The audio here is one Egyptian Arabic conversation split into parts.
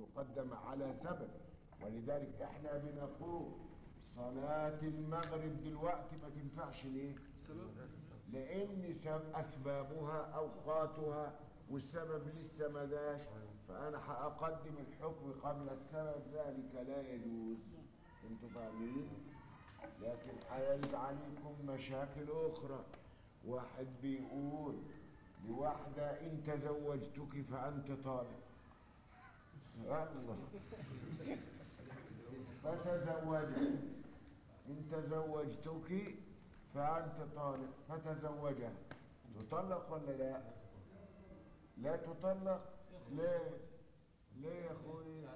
مقدمة على سبب ولذلك احنا بنقول صلاة المغرب دلوقتي ما تنفعش ليه؟ سبب لان سب- اسبابها اوقاتها والسبب لسه ما جاش فانا هاقدم الحكم قبل السبب ذلك لا يجوز انتوا فاهمين لكن هيرد عليكم مشاكل اخرى واحد بيقول لواحده ان تزوجتك فانت طالق الله فتزوجها إن تزوجتك فأنت طالق فتزوجها تطلق ولا لا؟ لا تطلق؟ ليه؟ ليه يا أخوي؟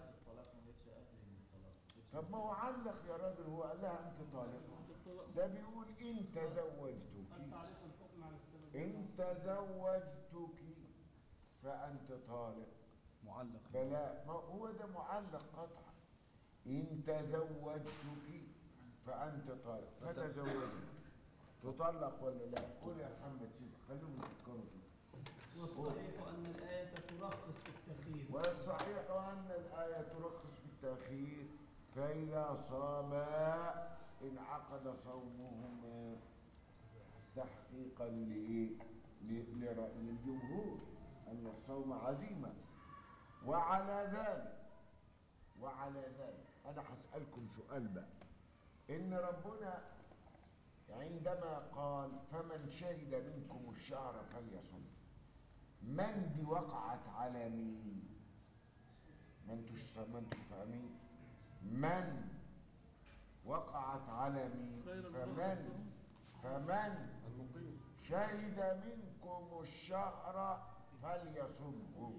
طب ما هو علق يا راجل هو قال لها أنت طالق ده بيقول إن تزوجتك تعريف الحكم على السبب إن تزوجتك فأنت طالق معلق فلا ما هو ده معلق قطعا إن تزوجتك فأنت طالق فتزوجت تطلق ولا لا؟ قول يا محمد سيدي خليهم يفكروا فيه والصحيح أن الآية ترخص في التخيير والصحيح أن الآية ترخص في التأخير فإذا صاما انعقد صومهما تحقيقا لإيه؟ ل- لرأي الجمهور أن الصوم عزيمة وعلى ذلك وعلى ذلك أنا هسألكم سؤال بقى إن ربنا عندما قال فمن شهد منكم الشهر فليصم من دي وقعت على مين ما انتوش ما انتوش فاهمين من وقعت على مين غير المرخص فمن فمن المقيم شهد منكم الشهر فليصمه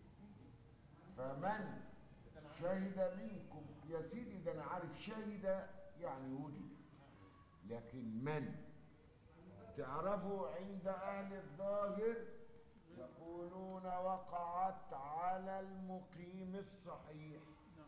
فمن شهد منكم يا سيدي ده انا عارف شهد يعني وجد لكن من تعرفوا عند اهل الظاهر يقولون وقعت على المقيم الصحيح نعم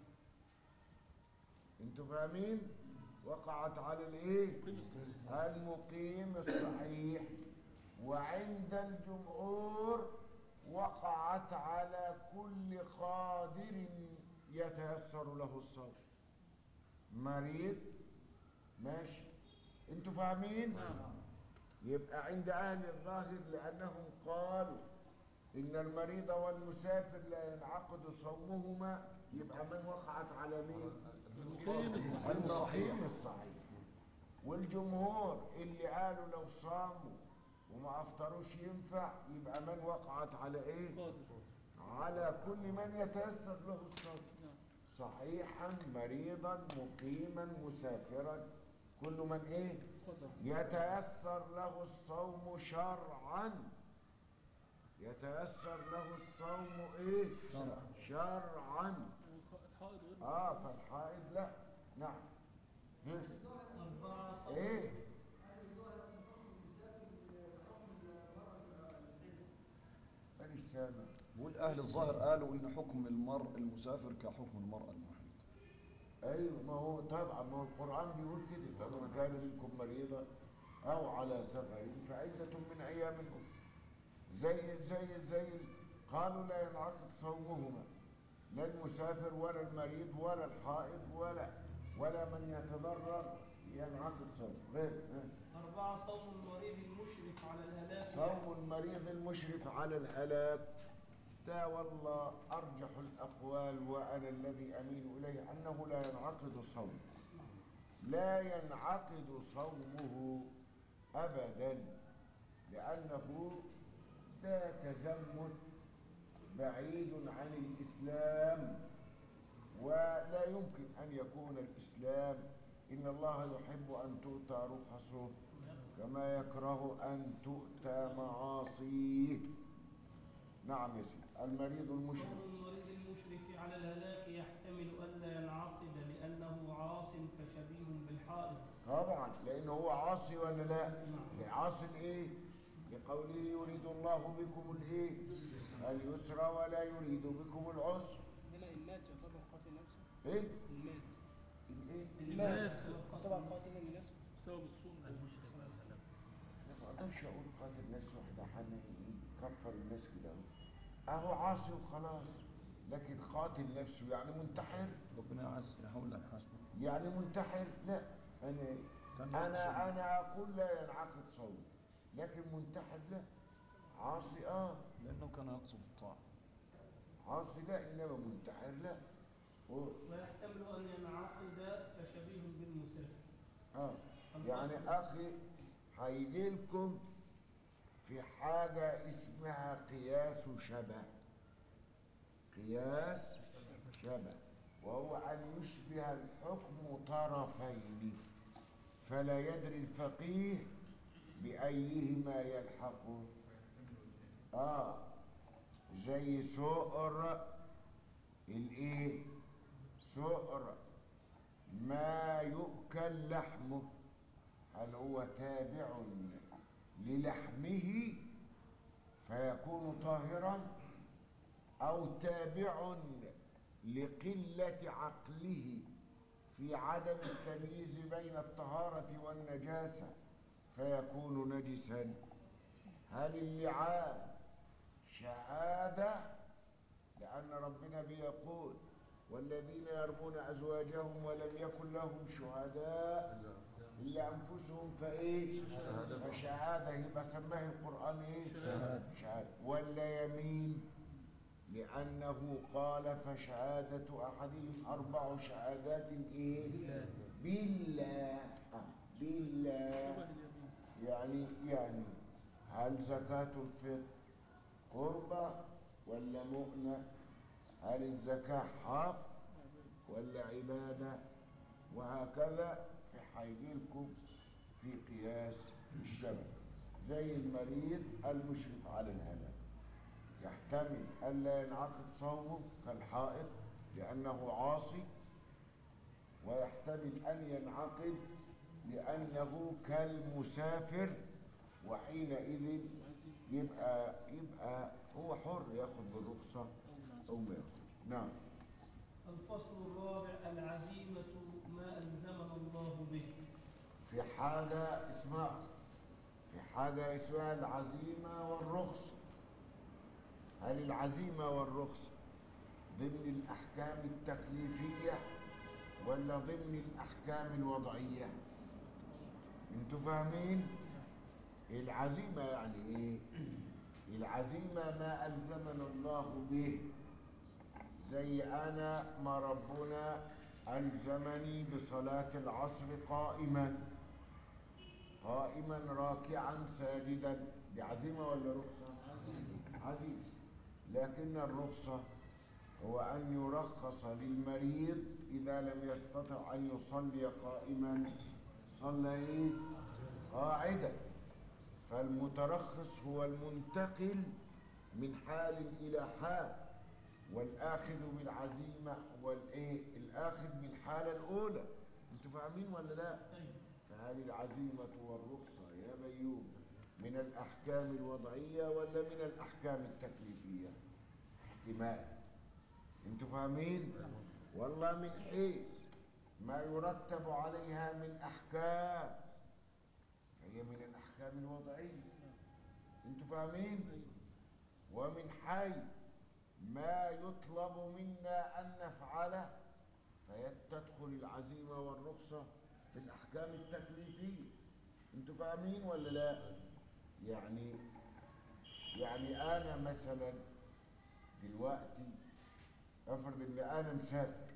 انتوا فاهمين وقعت على الايه قيم الصحيح المقيم الصحيح وعند الجمهور وقعت على كل قادر يتيسر له الصوم مريض ماشي انتوا فاهمين نعم يبقى عند اهل الظاهر لانهم قالوا ان المريض والمسافر لا ينعقد صومهما يبقى من وقعت على مين المقيم الصحيح المقيم الصحيح والجمهور اللي قالوا لو صاموا وما افطروش ينفع يبقى من وقعت على ايه قادر على كل من يتيسر له الصوم نعم صحيحا مريضا مقيما مسافرا كل من ايه قدر يتيسر له الصوم شرعا يتيسر له الصوم ايه شرعا. شرعا الحائض غير اه فالحائض لا نعم ها؟ أربعة صوم ايه من السامع بقول أهل الظاهر قالوا إن حكم المرء المسافر كحكم المرأة المحيط ايوه ما هو طبعا ما هو القران بيقول كده فمن كان منكم مريضا او على سفر فعده من ايام اخرى زي زي زي قالوا لا ينعقد صومهما لا المسافر ولا المريض ولا الحائض ولا ولا من يتضرر ينعقد صومه غير ها؟ أربعة صوم المريض المشرف على الهلاك صوم المريض المشرف على الهلاك ده والله أرجح الأقوال وأنا الذي أميل إليه أنه لا ينعقد صومه لا ينعقد صومه أبدا لأنه ده تزمت بعيد عن الإسلام ولا يمكن أن يكون الإسلام إن الله يحب أن تؤتى رخصه كما يكره أن تؤتى معاصيه نعم يا سيدي المريض المشرك صوم المريض المشرف على الهلاك يحتمل ألا ينعقد لأنه عاص فشبيه بالحائض طبعا لأنه هو عاصي ولا لا عاصي الايه لقوله يريد الله بكم الايه اليسر ولا يريد بكم العسر هنا المات يعتبر قاتل نفسه ايه المات الايه المات يعتبر قاتل لنفسه بسبب الصوم المشرف على الهلاك ما اقدرش اقول قاتل ناس واحده حنا يكفر الناس كده اهو اهو عاصي وخلاص لكن قاتل نفسه يعني منتحر ربنا يعز يحاول يحاسبه يعني منتحر لا انا كان يقصد. انا انا اقول لا ينعقد صوم لكن منتحر لا عاصي اه لأنه كان يقصد الطاعة عاصي لا انما منتحر لا و- ويحتمل أن ينعقد فشبيه بالمسافر اه الفصل. يعني اخي هيجي لكم في حاجه اسمها قياس شبه قياس شبه وهو ان يشبه الحكم طرفين فلا يدري الفقيه بايهما يلحقه اه زي سؤر الايه سؤر ما يؤكل لحمه هل هو تابع للحمه فيكون طاهرا او تابع لقله عقله في عدم التمييز بين الطهاره والنجاسه فيكون نجسا هل اللعان شهاده لان ربنا بيقول والذين يرمون ازواجهم ولم يكن لهم شهداء الا انفسهم فايه فشهاده يبقى سماه القران ايه شهاده ولا يمين لانه قال فشهاده احدهم اربع شهادات ايه بالله آه، بالله شبه اليمين يعني يعني هل زكاة الفطر قربة ولا مؤنة هل الزكاة حق ولا عبادة وهكذا في حيجيلكم في قياس الشبه زي المريض المشرف على الهلاك يحتمل ألا ينعقد صومه كالحائط لأنه عاصي ويحتمل أن ينعقد لأنه كالمسافر وحينئذ يبقى يبقى هو حر ياخد بالرخصة أو ما ياخدش نعم الفصل الرابع العزيمة ما ألزمنا الله به في حاجة اسمها في حاجة اسمها العزيمة والرخصة هل العزيمة والرخصة ضمن الأحكام التكليفية ولا ضمن الأحكام الوضعية انتوا فاهمين العزيمة يعني ايه العزيمة ما ألزمنا الله به زي أنا ما ربنا ألزمني بصلاة العصر قائما قائما راكعا ساجدا دي عزيمة ولا رخصة؟ عزيمة عزيمة لكن الرخصة هو أن يرخص للمريض إذا لم يستطع أن يصلي قائما صلى إيه؟ قاعدا فالمترخص هو المنتقل من حال إلى حال والآخذ بالعزيمة هو الإيه؟ الآخذ بالحالة الأولى أنتوا فاهمين ولا لا؟ أيوة. فهل العزيمة والرخصة يا بيوم من الأحكام الوضعية ولا من الأحكام التكليفية؟ احتمال انتوا فاهمين؟ والله من حيث ما يرتب عليها من أحكام فهي من الأحكام الوضعية انتوا فاهمين؟ ومن حيث ما يطلب منا أن نفعله فتدخل العزيمة والرخصة في الأحكام التكليفية انتوا فاهمين ولا لا؟ يعني يعني أنا مثلا دلوقتي افرض ان انا مسافر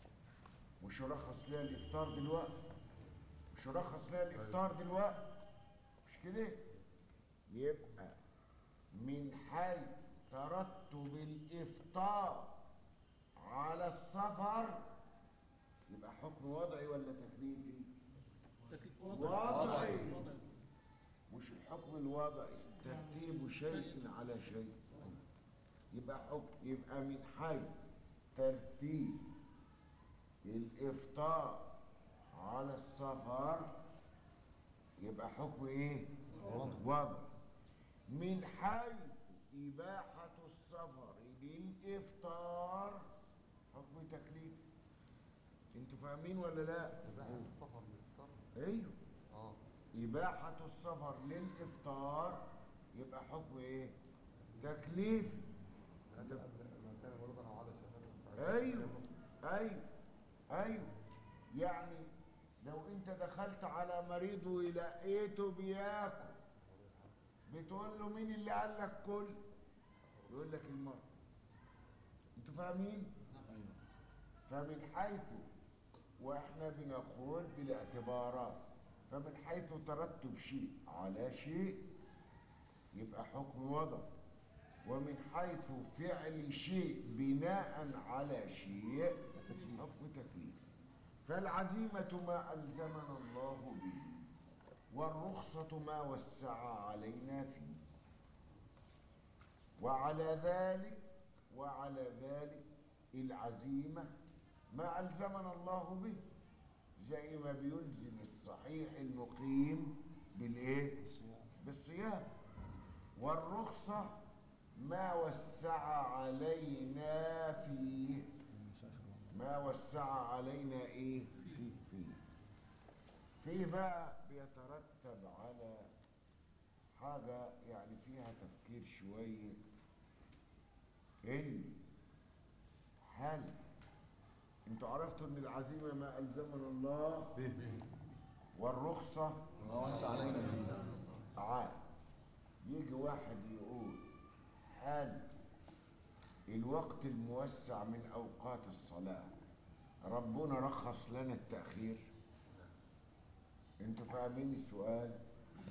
مش يرخص ليا الافطار دلوقتي مش يرخص ليا الافطار دلوقتي مش كده يبقى من حيث ترتب الافطار على السفر يبقى حكم وضعي ولا تكليفي لكن وضعي. وضعي. مش الحكم الوضعي ترتيب شيء على شيء يبقى حكم يبقى من حيث ترتيب الافطار على السفر يبقى حكم ايه وضع من حيث إباحة السفر للإفطار حكم تكليف انتوا فاهمين ولا لا؟ إباحة السفر للإفطار ايوه اه إباحة السفر للإفطار يبقى حكم إيه؟ تكليفي ما كان ما كان مريضا أو على سبيل ايوه ايوه ايوه يعني لو انت دخلت على مريض ولقيته بياكل بتقول له مين اللي قال لك كل يقول لك المرض انتوا فاهمين فمن حيث واحنا بنقول بالاعتبارات فمن حيث ترتب شيء على شيء يبقى حكم وضع ومن حيث فعل شيء بناء على شيء حكم تكليف فالعزيمة ما ألزمنا الله به والرخصة ما وسع علينا فيه وعلى ذلك وعلى ذلك العزيمة ما ألزمنا الله به زي ما بيلزم الصحيح المقيم بالإيه؟ بالصيام والرخصة ما وسع علينا فيه ما وسع علينا ايه فيه فيه فيه بقى بيترتب على حاجة يعني فيها تفكير شوية ان هل انتوا عرفتوا ان العزيمة ما ألزمنا الله به والرخصة ما وسع علينا فيه عاد يجي واحد يقول هل الوقت الموسع من أوقات الصلاة ربنا رخص لنا التأخير انتوا فاهمين السؤال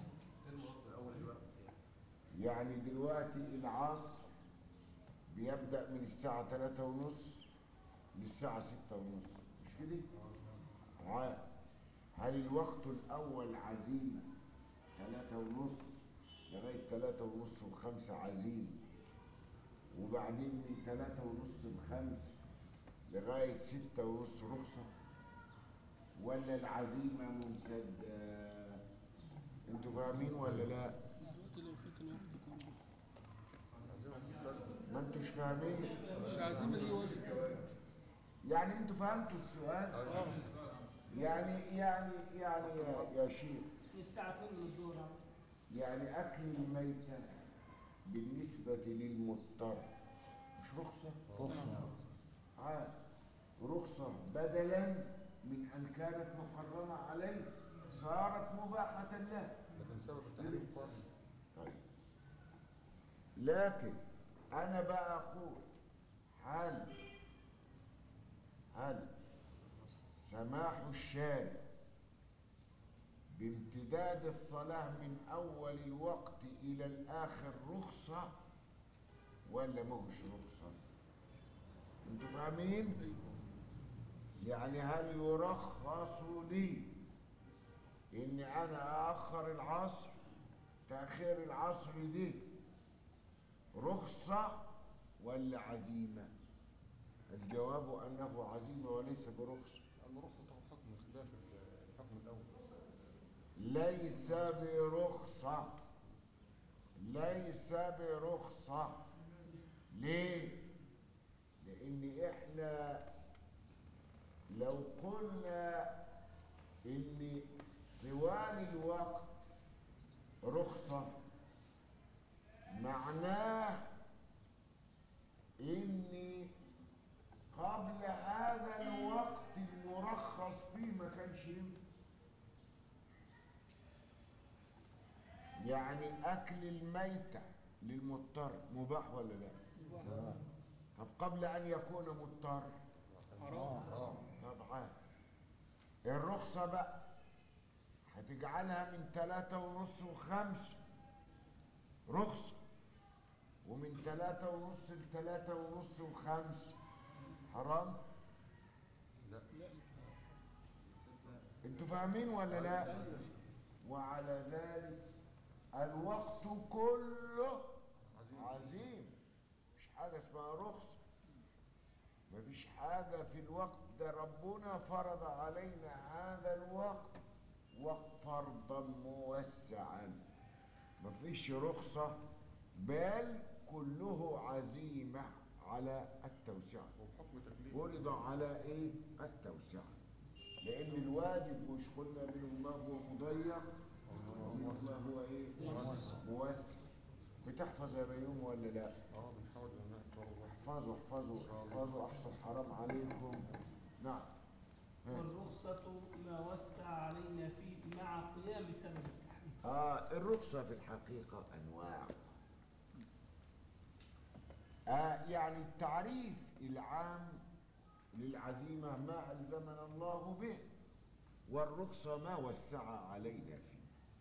يعني دلوقتي العصر بيبدأ من الساعة تلاتة ونص للساعة ستة ونص مش كده؟ عاد هل الوقت الأول عزيمة تلاتة ونص لغاية تلاتة ونص وخمسة عزيمة وبعدين من تلاتة ونص لخمسة لغاية ستة ونص رخصة ولا العزيمة ممتدة انتوا فاهمين ولا لا؟ دلوقتي لو فات الوقت كله ما انتوش فاهمين مش العزيمة دي واجب يعني انتوا فهمتوا السؤال؟ يعني يعني يعني يا, يا شيخ من الساعة 2 من الظهر يعني أكل الميتة بالنسبة للمضطر مش رخصة؟ رخصة عاد رخصة بدلا من أن كانت محرمة عليه صارت مباحة له لكن سبب التحريم قائم طيب لكن أنا بقى أقول هل هل سماح الشارع بامتداد الصلاة من أول الوقت إلى الآخر رخصة ولا مهش رخصة؟ أنتوا فاهمين؟ يعني هل يرخص لي إني أنا أأخر العصر تأخير العصر دي رخصة ولا عزيمة؟ الجواب أنه عزيمة وليس برخصة لأن الرخصة تاخد حكم خلاف الحكم الأول ليس برخصة ليس برخصة ليه؟ لأن إحنا لو قلنا إن طوال الوقت رخصة معناه إن قبل هذا الوقت المرخص فيه ما كانش ينفع يعني أكل الميتة للمضطر مباح ولا لا؟ آه. طب قبل أن يكون مضطر حرام طبعا الرخصة بقى هتجعلها من ثلاثة ونص وخمسة رخصة ومن ثلاثة ونص لثلاثة ونص وخمسة حرام لا لا مش انتوا فاهمين ولا لا وعلى ذلك الوقت كله عزيم مش حاجة اسمها رخصة مفيش حاجة في الوقت ده ربنا فرض علينا هذا الوقت وقت فرضا موسعا مفيش رخصة بل كله عزيمة على التوسعة وبحكم تكليف فرض على ايه التوسعة لان الواجب مش قلنا منه ما هو مضيق ومنه ما هو ايه موسع بتحفظ يا بيوم ولا لا اه بنحاول ان نحفظ الله احفظوا احفظوا احفظوا احسن حرام عليكم نعم ها. والرخصة ما وسع علينا فيه مع قيام سبب التحريم آه الرخصة في الحقيقة أنواع آه يعني التعريف العام للعزيمة ما ألزمنا الله به والرخصة ما وسع علينا فيه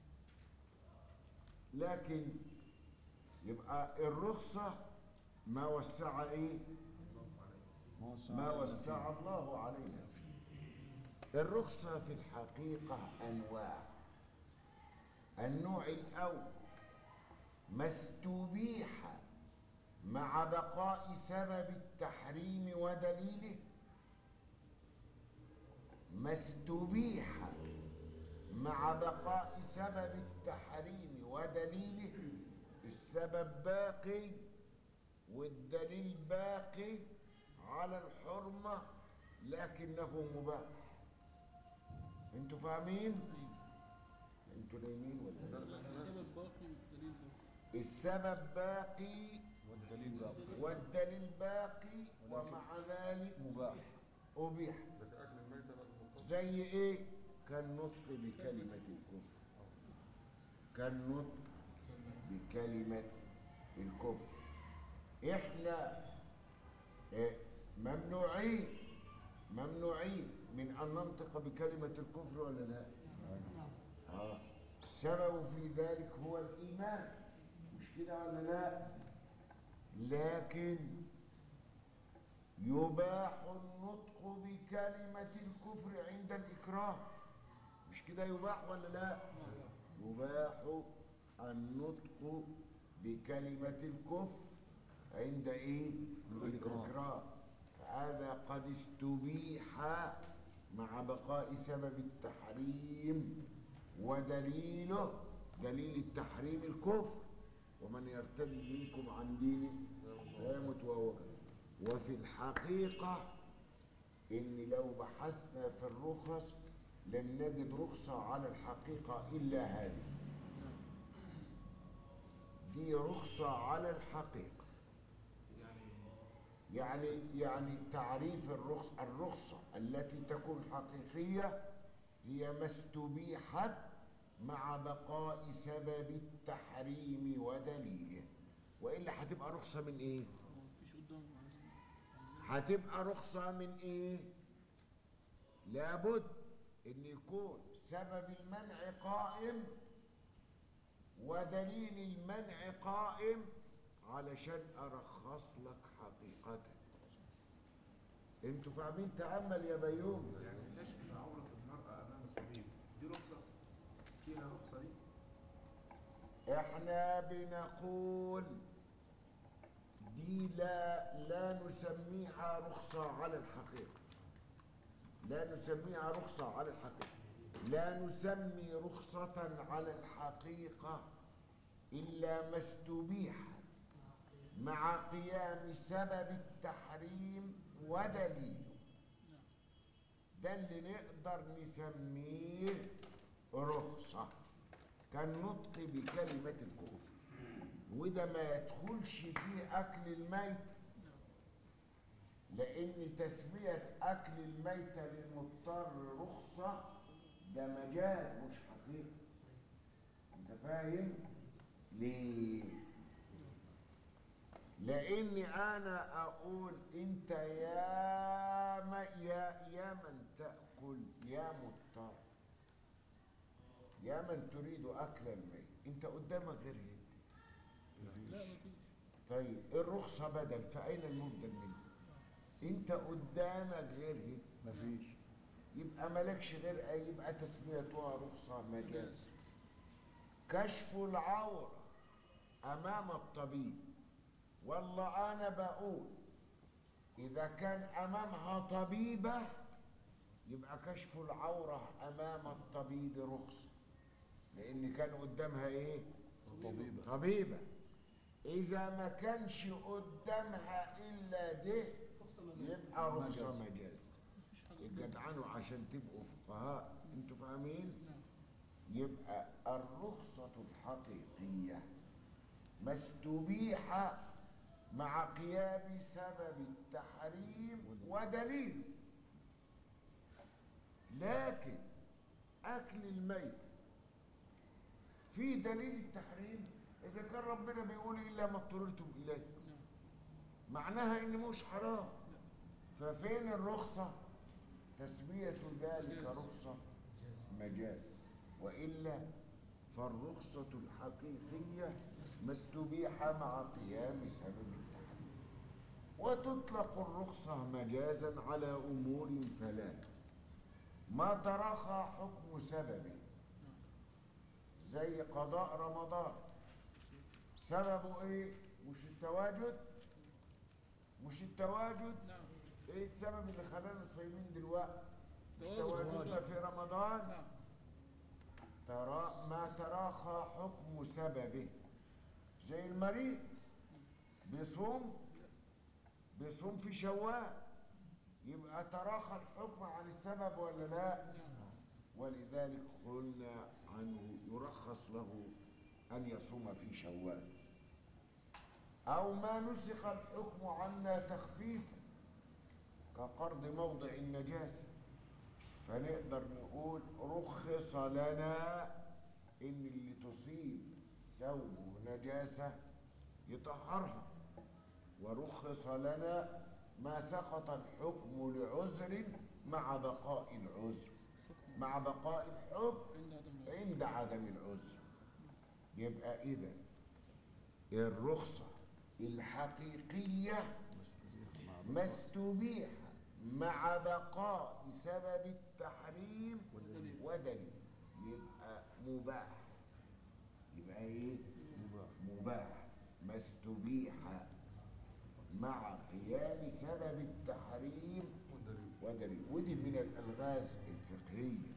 لكن يبقى الرخصة ما وسع إيه؟ ما وسع الله علينا فيه الرخصة في الحقيقة أنواع النوع الأول ما استبيح مع بقاء سبب التحريم ودليله ما استبيح مع بقاء سبب التحريم ودليله السبب باقي والدليل باقي على الحرمة لكنه مباح انتوا فاهمين؟ انتوا نايمين ولا إيه؟ السبب باقي والدليل باقي السبب باقي والدليل باقي والدليل باقي ومع ذلك مباح أبيح بس اكل الميتة بقى المفضل زي إيه؟ كالنطق بكلمة الكفر كالنطق بكلمة الكفر إحنا إيه، ممنوعين ممنوعين من أن ننطق بكلمة الكفر ولا لا؟ آه. السبب في ذلك هو الإيمان مش كده ولا لا؟ لكن يباح النطق بكلمة الكفر عند الإكراه مش كده يباح ولا لا؟ يباح النطق بكلمة الكفر عند إيه؟ الإكراه فهذا قد استبيح مع بقاء سبب التحريم ودليله دليل التحريم الكفر ومن يرتد منكم عن دينه فيمت وهو وفي الحقيقة إن لو بحثنا في الرخص لن نجد رخصة على الحقيقة إلا هذه دي رخصة على الحقيقة يعني يعني تعريف الرخص الرخصة التي تكون حقيقية هي ما استبيحت مع بقاء سبب التحريم ودليله وإلا هتبقى رخصة من إيه؟ هو مفيش قدامه عايزين هتبقى رخصة من إيه؟ لابد إن يكون سبب المنع قائم ودليل المنع قائم علشان أرخص لك حقيقة انتوا فاهمين تأمل يا بيوم يعني كشف عورة المرأة أمام الطبيب دي رخصة فيها رخصة دي احنا بنقول دي لا لا نسميها رخصة على الحقيقة لا نسميها رخصة على الحقيقة لا نسمي رخصة على الحقيقة إلا ما استبيح مع قيام سبب التحريم ودليله ده اللي نقدر نسميه رخصة كالنطق بكلمة الكفر وده ما يدخلش فيه أكل الميت لأن تسمية أكل الميتة للمضطر رخصة ده مجاز مش حقيقة أنت فاهم؟ ليه؟ لأني أنا أقول أنت يا ما يا يا من تأكل يا مضطر يا من تريد أكل الميت أنت قدامك غير هيك لا مفيش طيب الرخصة بدل فأين المبدل منه؟ أنت قدامك غير هيك مفيش يبقى مالكش غير أي يبقى تسميتها رخصة مجاز كشف العورة أمام الطبيب والله أنا بقول إذا كان أمامها طبيبة يبقى كشف العورة أمام الطبيب رخصة لأن كان قدامها إيه؟ طبيبة طبيبة إذا ما كانش قدامها إلا ده رخصة مجاز يبقى رخصة مجاز. مجاز مفيش حاجة الجدعنوا عشان تبقوا فقهاء انتوا فاهمين نعم يبقى الرخصة الحقيقية ما استبيح مع قيام سبب التحريم ودليل لكن أكل الميت في دليل التحريم إذا كان ربنا بيقول إلا ما اضطررتم إليه نعم معناها إن مش حرام ففين الرخصة تسمية ذلك رخصة مجاز وإلا فالرخصة الحقيقية ما استبيح مع قيام سبب التحريم وتطلق الرخصة مجازا على أمور ثلاثة ما تراخى حكم سببه زي قضاء رمضان سببه ايه مش التواجد مش التواجد نعم ايه السبب اللي خلانا صايمين دلوقتي مش تواجد تواجدنا في رمضان نعم ترى ما تراخى حكم سببه زي المريض بيصوم بيصوم في شوال يبقى تراخى الحكم عن السبب ولا لا نعم ولذلك قلنا عنه يرخص له أن يصوم في شوال أو ما نسخ الحكم عنا تخفيفا كقرض موضع النجاسة فنقدر نقول رخص لنا إن اللي تصيب ثوبه نجاسة يطهرها ورخص لنا ما سقط الحكم لعذر مع بقاء العذر مع بقاء الحكم عند عدم العذر. عند عدم العذر يبقى إذا الرخصة الحقيقية ما استبيح مع بقاء سبب التحريم ودليل. ودليل يبقى مباح يبقى ايه مباح ما استبيح مع قيام سبب التحريم والدليل ودليل ودي من الألغاز الفقهية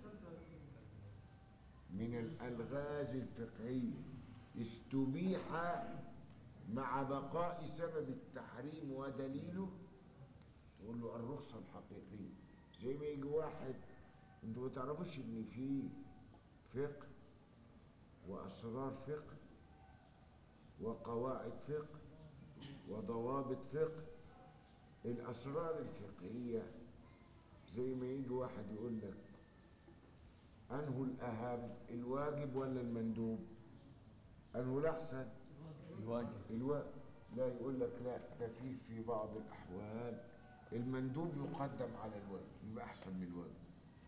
من الألغاز الفقهية استبيح مع بقاء سبب التحريم ودليله تقول له الرخصة الحقيقية زي ما يجي واحد انتوا ما تعرفوش ان في فقه واسرار فقه وقواعد فقه وضوابط فقه الاسرار الفقهيه زي ما يجي واحد يقول لك انه الاهم الواجب ولا المندوب انه الاحسن الواجب الواجب لا يقول لك لا ده في في بعض الاحوال المندوب يقدم على الواجب يبقى احسن من الواجب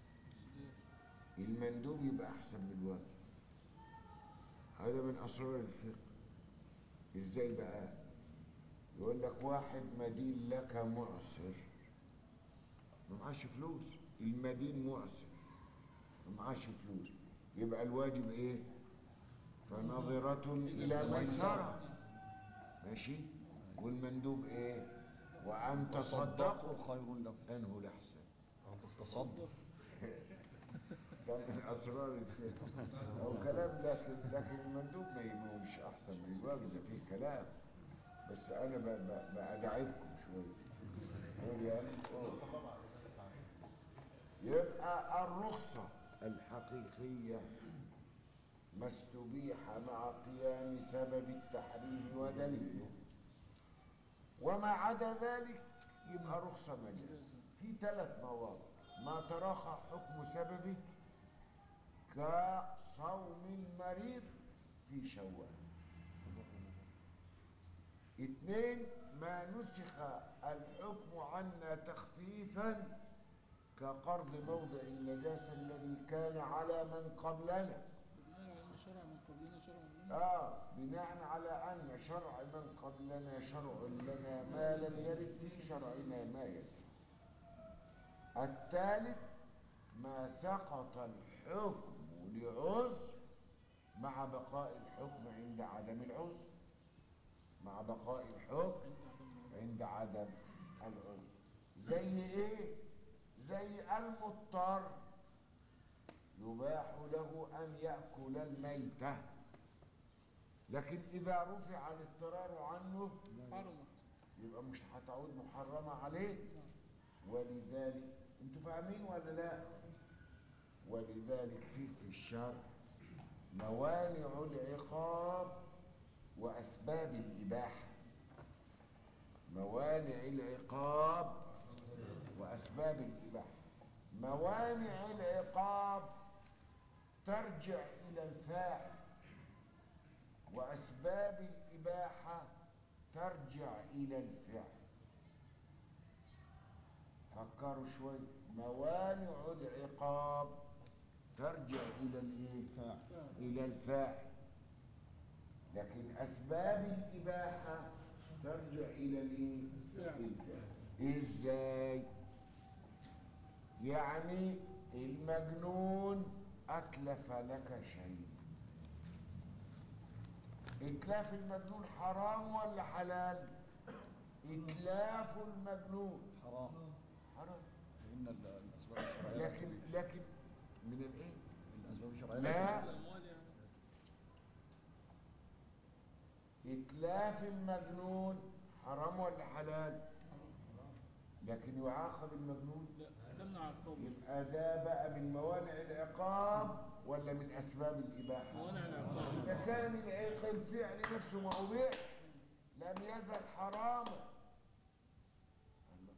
المندوب يبقى احسن من الواجب هذا من اسرار الفقه ازاي بقى يقول لك واحد مدين لك معسر ما معاش فلوس المدين معسر ما معاش فلوس يبقى الواجب ايه فنظرة الى ميسرة ماشي والمندوب ايه وان تصدقوا خير لكم انه الاحسن تصدق ده من اسرار الفقه او كلام لكن لكن المندوب ما يموش احسن من الواجب ده فيه كلام بس انا ب- ب- بدعبكم شويه قول يا قول. يبقى الرخصه الحقيقيه ما استبيح مع قيام سبب التحريم ودليله وما عدا ذلك يبقى رخصه مجاز في ثلاث مواضع ما تراخى حكم سببه كصوم المريض في شوال اثنين ما نسخ الحكم عنا تخفيفا كقرض موضع النجاسة الذي كان على من قبلنا بناء على ان شرع من قبلنا شرع لنا آه بناء على أن شرع من قبلنا شرع لنا ما لم يرد في شرعنا ما يرد الثالث ما سقط الحكم لعذر مع بقاء الحكم عند عدم العذر مع بقاء الحكم عند عدم العذر عند عدم العذر زي ايه زي المضطر يباح له ان ياكل الميته لكن اذا رفع الاضطرار عنه حرمت يبقى مش هتعود محرمه عليه ولذلك انتوا فاهمين ولا لا ولذلك في في الشرع موانع العقاب واسباب الاباحه موانع العقاب وأسباب الإباحة موانع العقاب ترجع إلى الفاعل وأسباب الإباحة ترجع إلى الفعل فكروا شوي موانع العقاب ترجع إلى الإيه؟ إلى الفاعل لكن أسباب الإباحة ترجع إلى الإيه؟ الفعل إزاي؟ يعني المجنون أتلف لك شيء إتلاف المجنون حرام ولا حلال؟ إتلاف المجنون حرام حرام لأن ال- الأسباب الشرعية لكن لكن من الإيه؟ الأسباب الشرعية لا. ليست- الأموال يعني إتلاف المجنون حرام ولا حلال؟ لكن يعاقب المجنون لا تمنع القوم يبقى ده بقى من موانع العقاب ولا من أسباب الإباحة؟ موانع العقاب إذا كان العق- الفعل نفسه ما أبيح لم يزل حراما الله.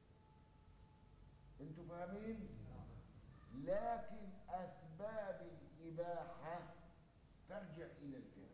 انتوا فاهمين؟ لكن أسباب الإباحة ترجع إلى الفعل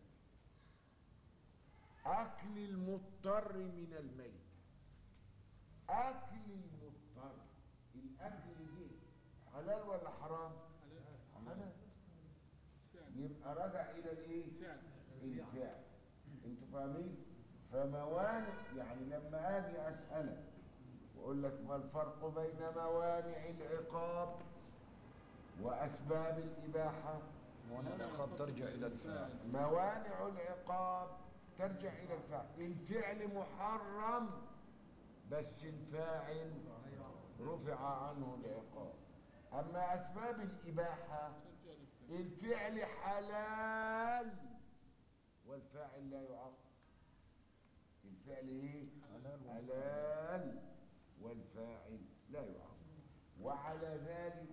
أكل المضطر من الميت أكل المضطر الأكل دي حلال ولا حرام؟ حلال فعل يبقى رجع إلى الإيه؟ فعل الفعل انتوا فاهمين فموانع يعني لما اجي اسالك واقول لك ما الفرق بين موانع العقاب واسباب الاباحه موانع العقاب ترجع إلى الفاعل موانع العقاب ترجع الى الفعل الفعل محرم بس الفاعل رفع عنه العقاب اما اسباب الاباحه ترجع للفعل الفعل حلال والفاعل لا يعاقب الفعل ايه حلال والفاعل لا يعاقب وعلى ذلك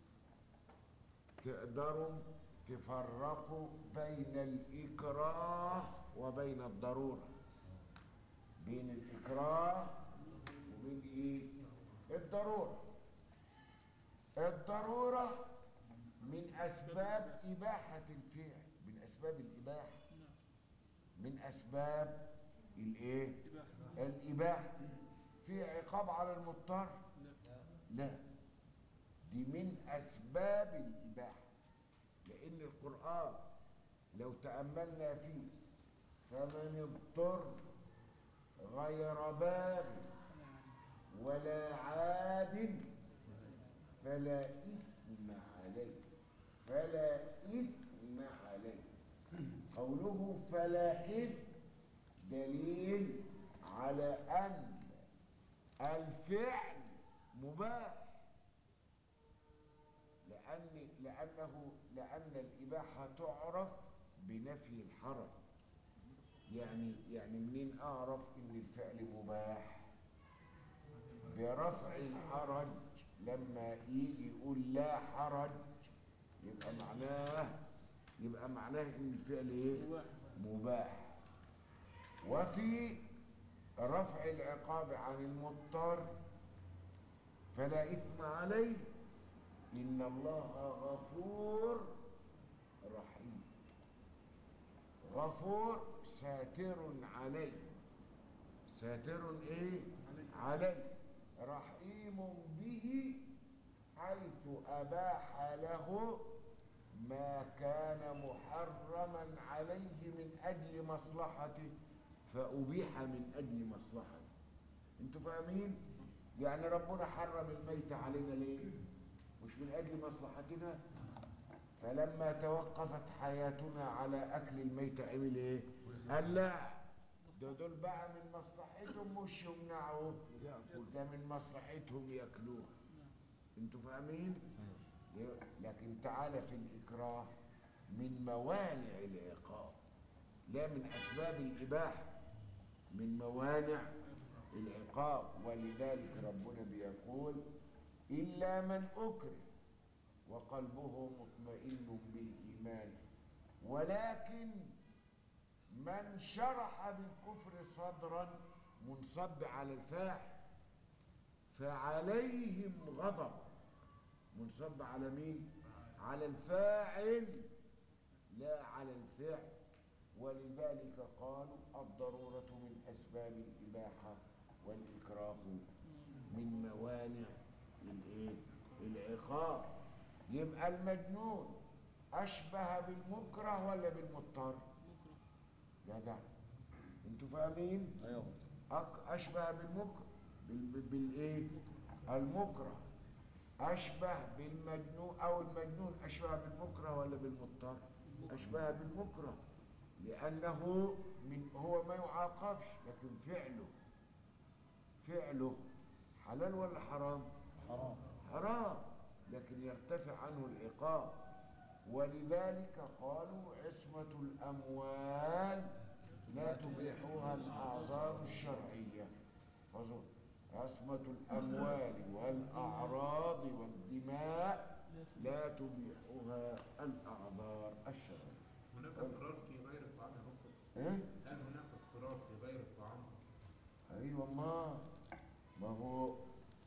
تقدروا تفرقوا بين الإكراه وبين الضرورة بين الإكراه وبين إيه؟ الضرورة الضرورة من أسباب إباحة الفعل من أسباب الإباحة من أسباب الإيه؟ إباحة الإباحة في عقاب على المضطر لا دي من أسباب الإباحة لأن القرآن لو تأملنا فيه فمن اضطر غير باغ ولا عاد فلا إثم عليه فلا إثم عليه قوله فلا إثم دليل على أن الفعل مباح لأن لأنه لأن الإباحة تعرف بنفي الحرج يعني يعني منين أعرف إن الفعل مباح برفع الحرج لما يجي يقول لا حرج يبقى معناه يبقى معناه إن الفعل إيه؟ مباح مباح وفي رفع العقاب عن المضطر فلا إثم عليه إن الله غفور رحيم غفور ساتر عليه ساتر ايه عليه رحيم به حيث أباح له ما كان محرما عليه من أجل مصلحته فأبيح من أجل مصلحته انتوا فاهمين؟ يعني ربنا حرم الميت علينا ليه؟ مش من أجل مصلحتنا فلما توقفت حياتنا على أكل الميت عمل إيه؟ قال لا ده دول بقى من مصلحتهم مش يمنعوا ده من مصلحتهم ياكلوه انتوا فاهمين؟ لكن تعالى في الإكراه من موانع العقاب لا من أسباب الإباحة من موانع العقاب ولذلك ربنا بيقول إلا من أكره وقلبه مطمئن بالإيمان ولكن من شرح بالكفر صدرا منصب على الفاعل فعليهم غضب منصب على مين على الفاعل لا على الفعل ولذلك قالوا الضرورة من أسباب الإباحة والإكراه من موانع الإيه؟ العقاب يبقى المجنون أشبه بالمكره ولا بالمضطر؟ جدع انتوا فاهمين؟ ايوه أك- أشبه بالمكره بال- بالإيه؟ المكره أشبه بالمجنون أو المجنون أشبه بالمكره ولا بالمضطر؟ أشبه بالمكره لأنه من هو ما يعاقبش لكن فعله فعله حلال ولا حرام؟ حرام حرام لكن يرتفع عنه العقاب ولذلك قالوا عصمة الأموال لا تبيحها الأعذار الشرعية فظن عصمة الأموال والأعراض والدماء لا تبيحها الأعذار الشرعية هناك اضطرار في غير الطعام يا دكتور إيه؟ هل هناك اضطرار في غير الطعام ايوه ما ما هو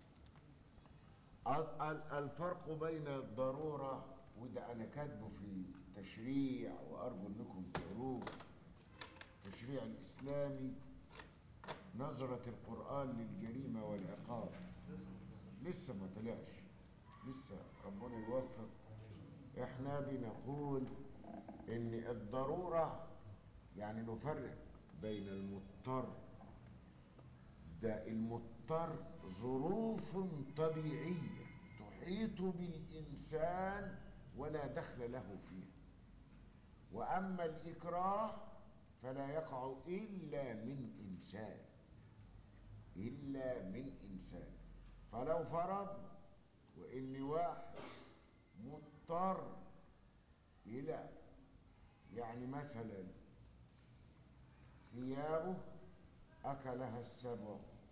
ال- ال- الفرق بين الضروره وده انا كاتبه في تشريع وارجو انكم تقروه التشريع الاسلامي نظره القران للجريمه والعقاب لسه ما طلعش لسه ربنا يوفق احنا بنقول ان الضروره يعني نفرق بين المضطر ده المضطر ظروف طبيعية تحيط بالإنسان ولا دخل له فيها وأما الإكراه فلا يقع إلا من إنسان إلا من إنسان فلو فرض وإن واحد مضطر إلى يعني مثلا ثيابه أكلها السبع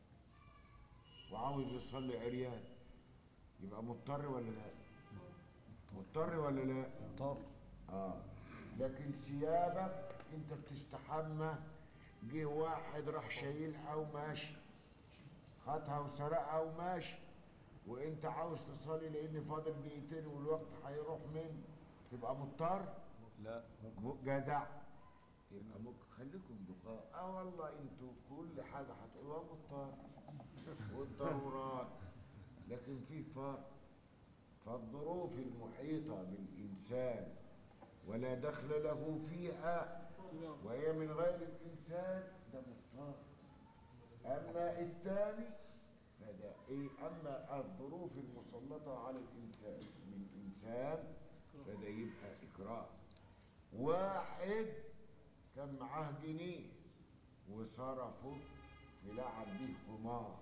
وعاوز يصلي عريان يبقى مضطر ولا لا؟ مضطر ولا لا؟ مضطر اه لكن ثيابك انت بتستحمى جه واحد راح شايلها وماشي خدها وسرقها وماشي وانت عاوز تصلي لان فاضل دقيقتين والوقت هيروح منك تبقى مضطر لا م- جدع يبقى ممكن خليكم دقاء اه والله انتوا كل حاجه هتقولوها مضطر والضرورات لكن في فرق فالظروف المحيطه بالانسان ولا دخل له فيها وهي من غير الانسان ده مضطر اما الثاني فده ايه اما الظروف المسلطه على الانسان من انسان فده يبقى اكراه واحد كان معاه جنيه وصرفه في لعب بيه قمار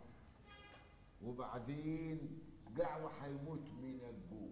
وبعدين جعوه هيموت من الجوع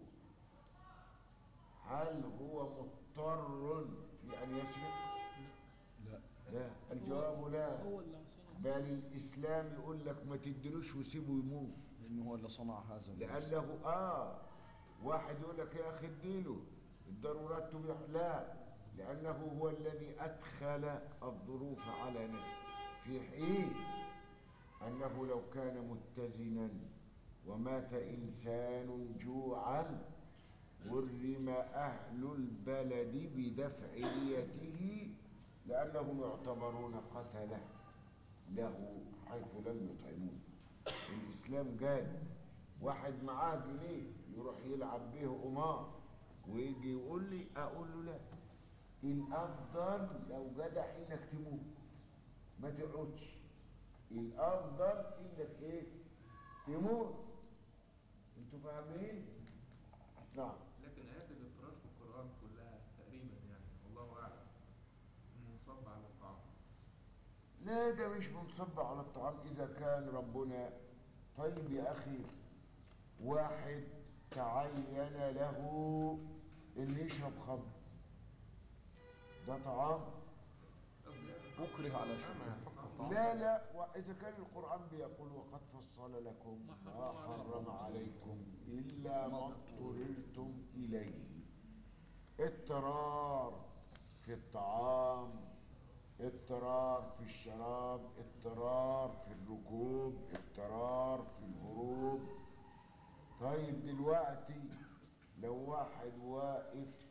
هل هو مضطر في ان يسرق؟ لا لا الجواب لا هو اللي صنع بل الاسلام يقول لك ما تدلوش وسيبه يموت لانه هو اللي صنع هذا اللبس. لانه اه واحد يقول لك يا اخي اديله الضرورات تبيح لا لانه هو الذي ادخل الظروف على نفسه في حين انه لو كان متزنا ومات انسان جوعا ورم اهل البلد بدفع ديته لانهم يعتبرون قتله له حيث لم يطعموه الاسلام قال واحد معاه جنيه يروح يلعب به قمار ويجي يقول لي اقول له لا الافضل لو جدع انك تموت ما تقعدش الافضل انك ايه تموت انتوا فاهمين نعم لكن آيات الاضطرار في القرآن كلها تقريبا يعني والله أعلم منصب على الطعام لا ده مش منصب على الطعام اذا كان ربنا طيب يا اخي واحد تعين له ان يشرب خمر ده طعام قصدي يعني اكره على أما شرب حكم الطعام لا لا واذا كان القران بيقول وقد فصل لكم ما ما حرم حرم عليكم الا ما اضطررتم اليه اضطرار في الطعام اضطرار اضطرار في الشراب اضطرار في الركوب اضطرار في الهروب طيب دلوقتي لو واحد واقف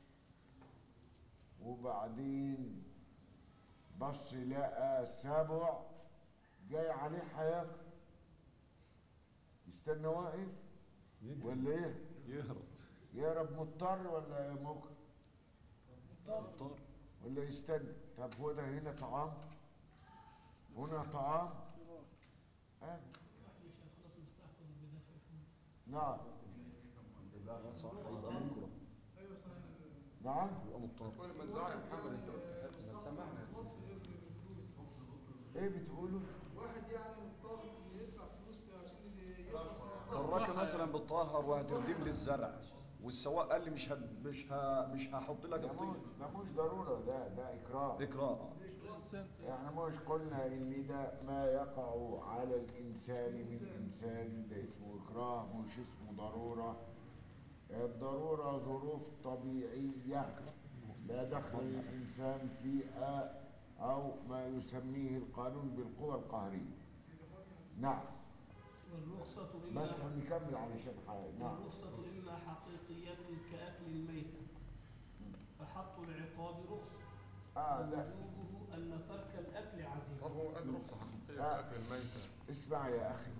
وبعدين بص لقى سبع جاي عليه حياة يستنى واقف ولا ايه يهرب يهرب مضطر ولا ممكن مضطر ولا يستنى طب هو ده هنا طعام هنا طعام آه. يا شيخ خلاص مستحفظ بدافع نعم لا صح يبقى مكره نعم يبقى مضطر كل ما تزعل يا محمد انت ما تسمعنا ايه بتقولوا واحد يعني مضطر يدفع فلوس عشان يخلص الراجل مثلا بتطهر وهتردم لي الزرع والسواق قال لي مش هد... مش ه... مش هحط لك ده مش الطين ده مش ضرورة ده ده إكراه اقرا الإنسان احنا مش قلنا ان ده ما يقع على الانسان من انسان ده اسمه اكراه مش اسمه ضروره الضروره ظروف طبيعيه لا دخل الانسان فيها او ما يسميه القانون بالقوى القهريه نعم والرخصة إما بس هنكمل علشان حاجه نعم والرخصة إما حقيقية كأكل الميتة فحط العقاب رخصة اه ده ووجوبه أن ترك الأكل عزيمة طب هو قال رخصة حقيقية آه. في أكل الميتة اسمع يا أخي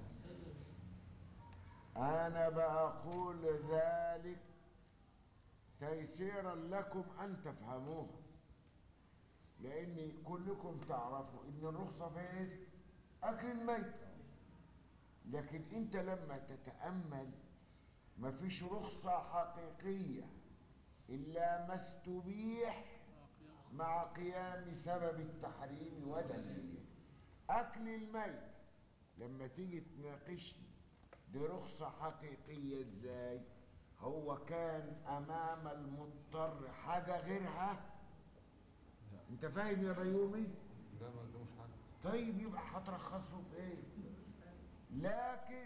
أنا بقول ذلك تيسيرا لكم أن تفهموها لأن كلكم تعرفوا إن الرخصة فين؟ أكل الميت لكن أنت لما تتأمل مفيش رخصة حقيقية إلا ما استبيح مع قيام سبب التحريم ودليله أكل الميت لما تيجي تناقشني دي رخصة حقيقية ازاي هو كان امام المضطر حاجة غيرها انت فاهم يا بيومي ده ما ده مش حاجة طيب يبقى هترخصه في ايه لكن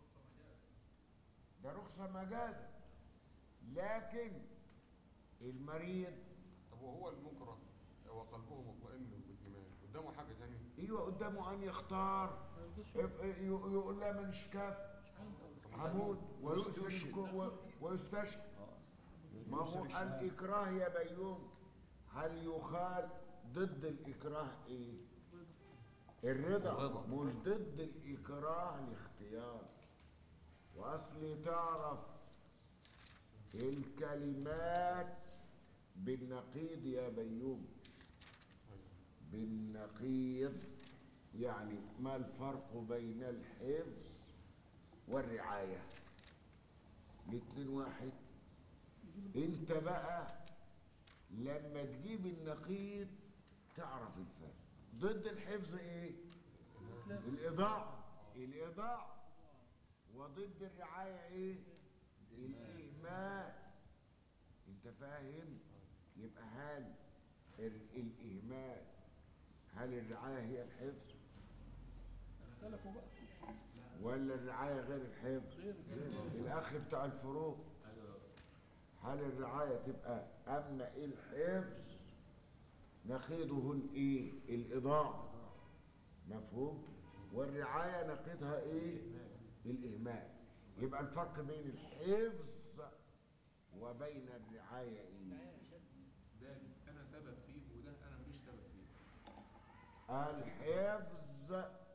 ده رخصة مجازا لكن المريض طب وهو المكره هو قلبه مطمئن بالايمان قدامه حاجة تانية ايوه قدامه ان يختار ما يرضوش اف- يقول لا مانيش كافي هموت ويؤذن و- ويستشهد ما هو الإكراه يا بيوم هل يخال ضد الإكراه إيه؟ الرضا الرضا. مش ضد الإكراه الاختيار وأصلي تعرف الكلمات بالنقيض يا بيوم بالنقيض يعني ما الفرق بين الحفظ والرعاية الاتنين واحد انت بقى لما تجيب النقيض تعرف الفرق ضد الحفظ ايه الاضاعة الاضاعة وضد الرعاية ايه الاهمال انت فاهم يبقى هل ال- الاهمال هل الرعاية هي الحفظ اختلفوا بقى ولا الرعاية غير الحفظ غير الأخ بتاع الفروق هل الرعاية تبقى أما الحفظ نقيضه الإيه؟ الإضاعة مفهوم؟ والرعاية نقيضها إيه؟ الإهمال يبقى الفرق بين الحفظ وبين الرعاية إيه؟ ده انا سبب فيه وده انا مش سبب فيه الحفظ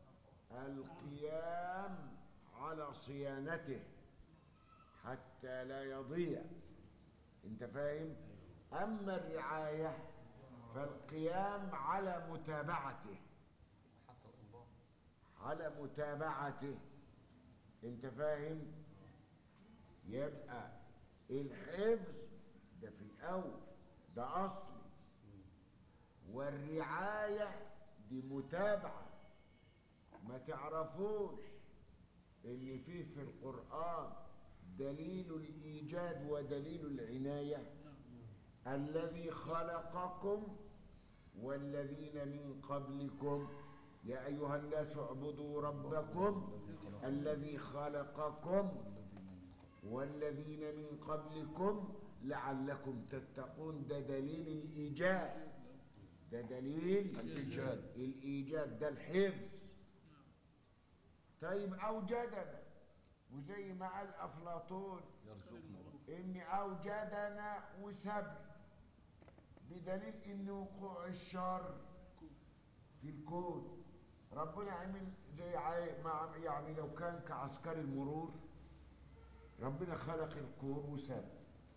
القيام على صيانته حتى لا يضيع انت فاهم اما الرعايه فالقيام على متابعته حتى الانضاء على متابعته انت فاهم يبقى الحفظ ده في الاول ده اصلي والرعايه دي متابعه ما تعرفوش ان في في القران دليل الايجاد ودليل العنايه الذي خلقكم والذين من قبلكم يا ايها الناس اعبدوا ربكم الذي خلقكم والذين من قبلكم لعلكم تتقون ده دليل الايجاد ده دليل الإيجاد الإيجاد ده الحفظ طيب أوجدنا وزي ما قال أفلاطون يرزقنا إن أوجدنا وسبب بدليل إن وقوع الشر في الكون ربنا عمل زي عاي- مع يعني لو كان كعسكري المرور ربنا خلق الكون وسبب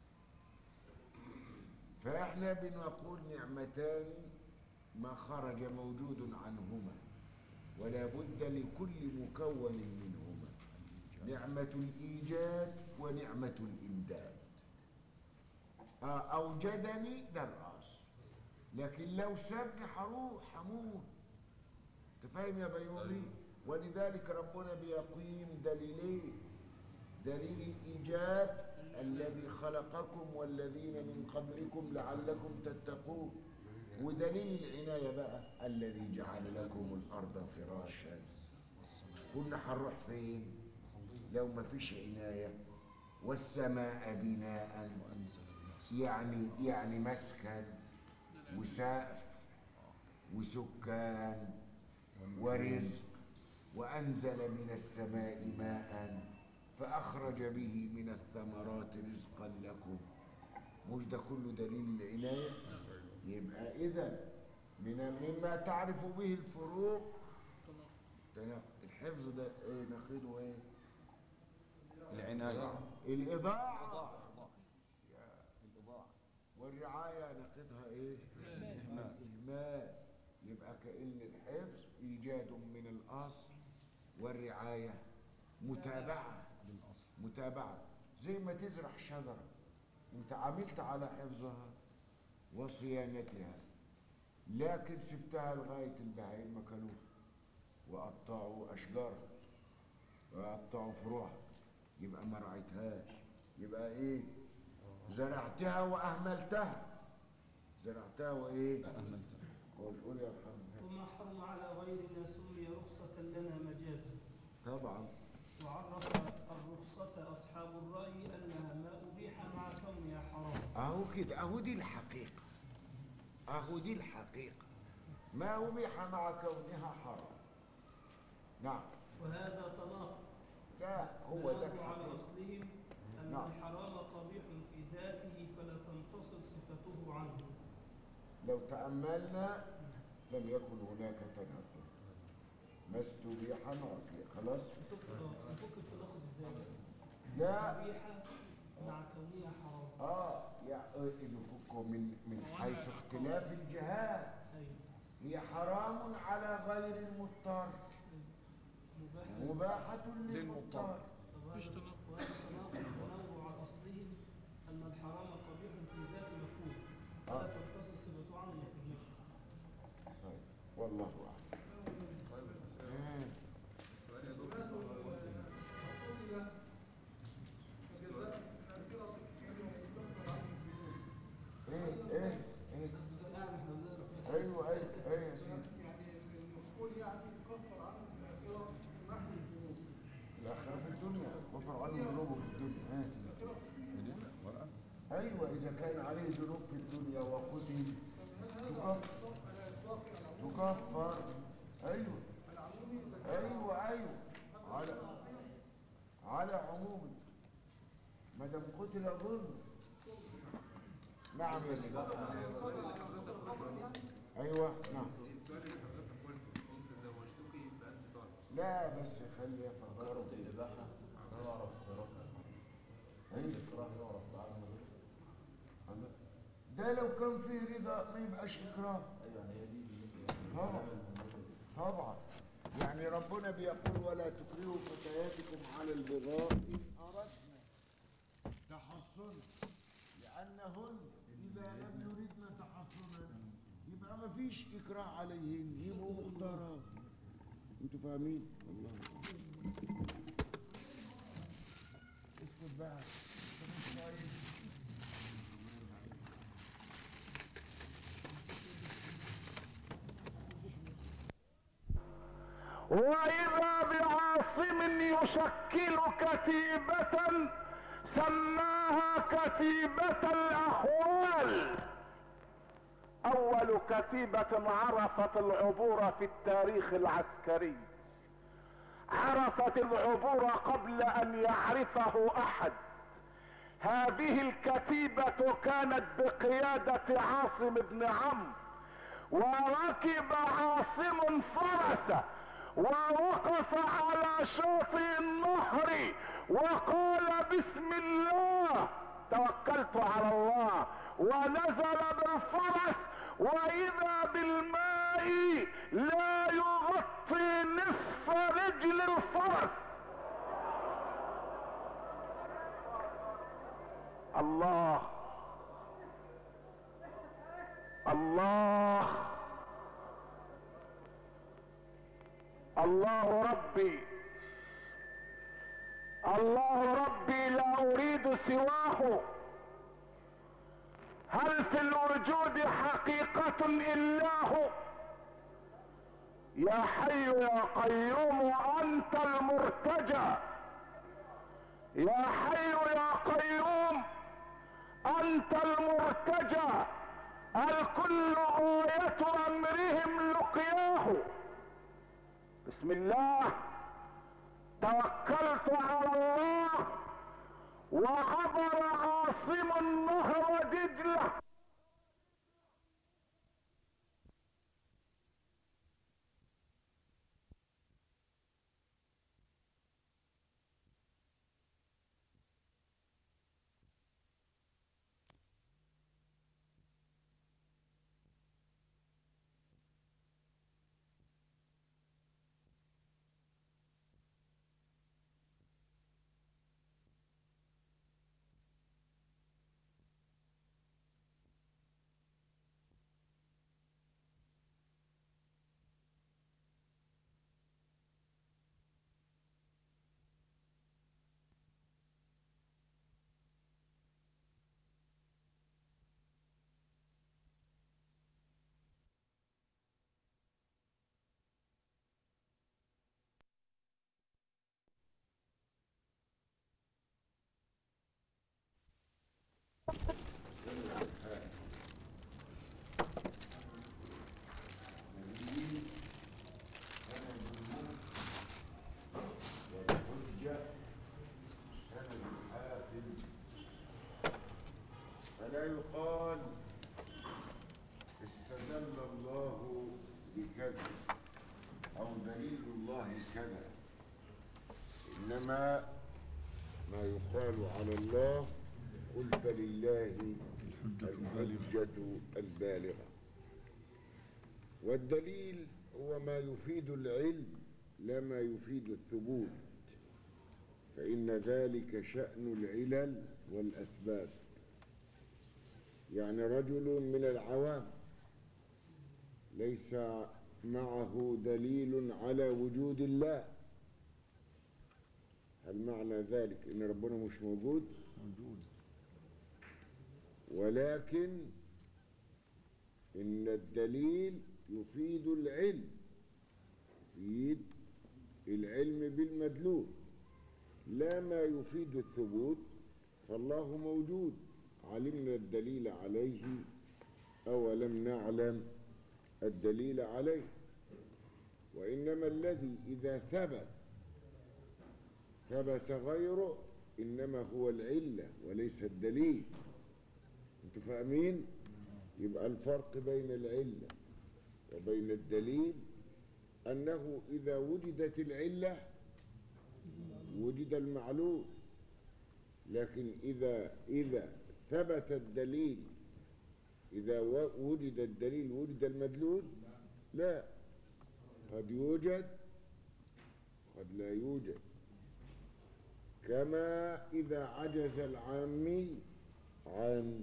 فإحنا بنقول نعمتان ما خرج موجود عنهما ولا بد لكل مكون منهما نعمة الإيجاد ونعمة الإمداد آه، أوجدني ده الرأس لكن لو سابني هروح هموت أنت فاهم يا بيومي ولذلك ربنا بيقيم دليلين دليل الإيجاد الذي خلقكم والذين من قبلكم لعلكم تتقون ودليل العناية بقى الذي جعل لكم الأرض فراشا كنا هنروح فين لو ما فيش عناية والسماء بناء يعني يعني مسكن وسقف وسكان ورزق وأنزل من السماء ماء فأخرج به من الثمرات رزقا لكم مش ده كله دليل العناية يبقى إذا من مما تعرف به الفروق تنا- الحفظ ده إيه نقيضه إيه العناية الإضاعة الإضاعة والرعاية نقيضها إيه الإهمال الإهمال يبقى كأن الحفظ إيجاد من الأصل والرعاية متابعة للأصل متابعة زي ما تزرع شجرة انت عملت على حفظها وصيانتها لكن سبتها لغاية البهائم ما كلوها وقطعوا أشجارها وقطعوا فروعها يبقى ما رعيتهاش يبقى ايه زرعتها وأهملتها زرعتها وإيه أهملتها قول قول يا محمد وما حرم على غيرنا سمي رخصة لنا مجازا طبعا وعرف الرخصة أصحاب الرأي أنها ما أبيح مع كونها حرام اهو كده اهو دي الحقيقة اهو دي الحقيقة ما أبيح مع كونها حرام نعم وهذا تناقض ده هو ده دلالة على الحقيقة أصلهم أن نعم. الحرام قبيح في ذاته فلا تنفصل صفته عنه لو تأملنا لم يكن هناك تناقض ما استبيح ما في خلاص نفك نفك التناقض ازاي؟ لا أبيح مع كونها حرام اه يعني نفكه من من حيث اختلاف الجهات أيوة هي حرام على غير المضطر مباح مباحة للمضطر للمضطر. مفيش تناقض. وهذا تناقض تنوع عن أصلهم أن الحرام قبيح في ذات مفهوم فلا آه. تنفصل صفته عنه ما تهمش طيب والله أعلم آه. السؤال يا سمعت دكتور قتل فجزاء كافرة اسمها يكفر عنه الذنوب ايه ايه ايه ايوه ايوه ايوه يا سيدي يعني المفعول يعني يكفر عنه في الآخرة بمحو الذنوب الاخره في الدنيا غفر عنه ذنوبه في الدنيا الآخرة ورقة آه. ايوه اذا كان عليه ذنوب في الدنيا وقتل هل هذا على الإطلاق على إطلاق العموم تكفر ايوه العمومي إذا كان ايوه ايوه على على عمومه ما دام قتل ظلم نعم يا سيدي ايوه نعم السؤال اللي حضرتك قلته إن تزوجتك فأنت طالب لا بس خلي يفكروا فيه الإباحة لا يعرف برفع أيوة. الإكراه يعرف بعدم ده لو كان فيه رضا ما يبقاش اكراه أيوة يعني هي دي اللي طبعا طبعا يعني ربنا بيقول ولا تكرهوا فتياتكم على البغاء إن أردنا تحصنا لأنهن إذا لم يردن تحصنا يبقى ما فيش إكراه عليهن يبقوا مختارات انتوا فاهمين؟ الله اسكت بقى أنت مش فاهم. وإذا بعاصم يشكل كتيبة سماها كتيبة الأحوال اول كتيبة عرفت العبور في التاريخ العسكري عرفت العبور قبل ان يعرفه احد هذه الكتيبة كانت بقيادة عاصم بن عمرو وركب عاصم فرسه ووقف على شاطئ النهر وقال بسم الله توكلت على الله ونزل بالفرس واذا بالماء لا يغطي نصف رجل الفرس الله الله الله ربي الله ربي لا اريد سواه هل في الوجود حقيقة الا هو يا حي يا قيوم انت المرتجى يا حي يا قيوم انت المرتجى الكل غاية امرهم لقياه بسم الله توكلت على الله وعبر عاصم النهر دجله والحجة سند الحاكم فلا يقال استدل الله بكذا أو دليل الله كذا إنما ما يقال على الله قل فلله الحجة البالغة والدليل هو ما يفيد العلم لا ما يفيد الثبوت فإن ذلك شأن العلل والأسباب يعني رجل من العوام ليس معه دليل على وجود الله هل معنى ذلك ان ربنا مش موجود موجود ولكن ان الدليل يفيد العلم يفيد العلم بالمدلول لا ما يفيد الثبوت فالله موجود علمنا الدليل عليه او لم نعلم الدليل عليه وانما الذي اذا ثبت ثبت غيره انما هو العله وليس الدليل انتوا فاهمين يبقى الفرق بين العله وبين الدليل انه اذا وجدت العله وجد المعلول لكن اذا اذا ثبت الدليل اذا و- وجد الدليل وجد المدلول لا قد يوجد قد لا يوجد كما إذا عجز العامي عن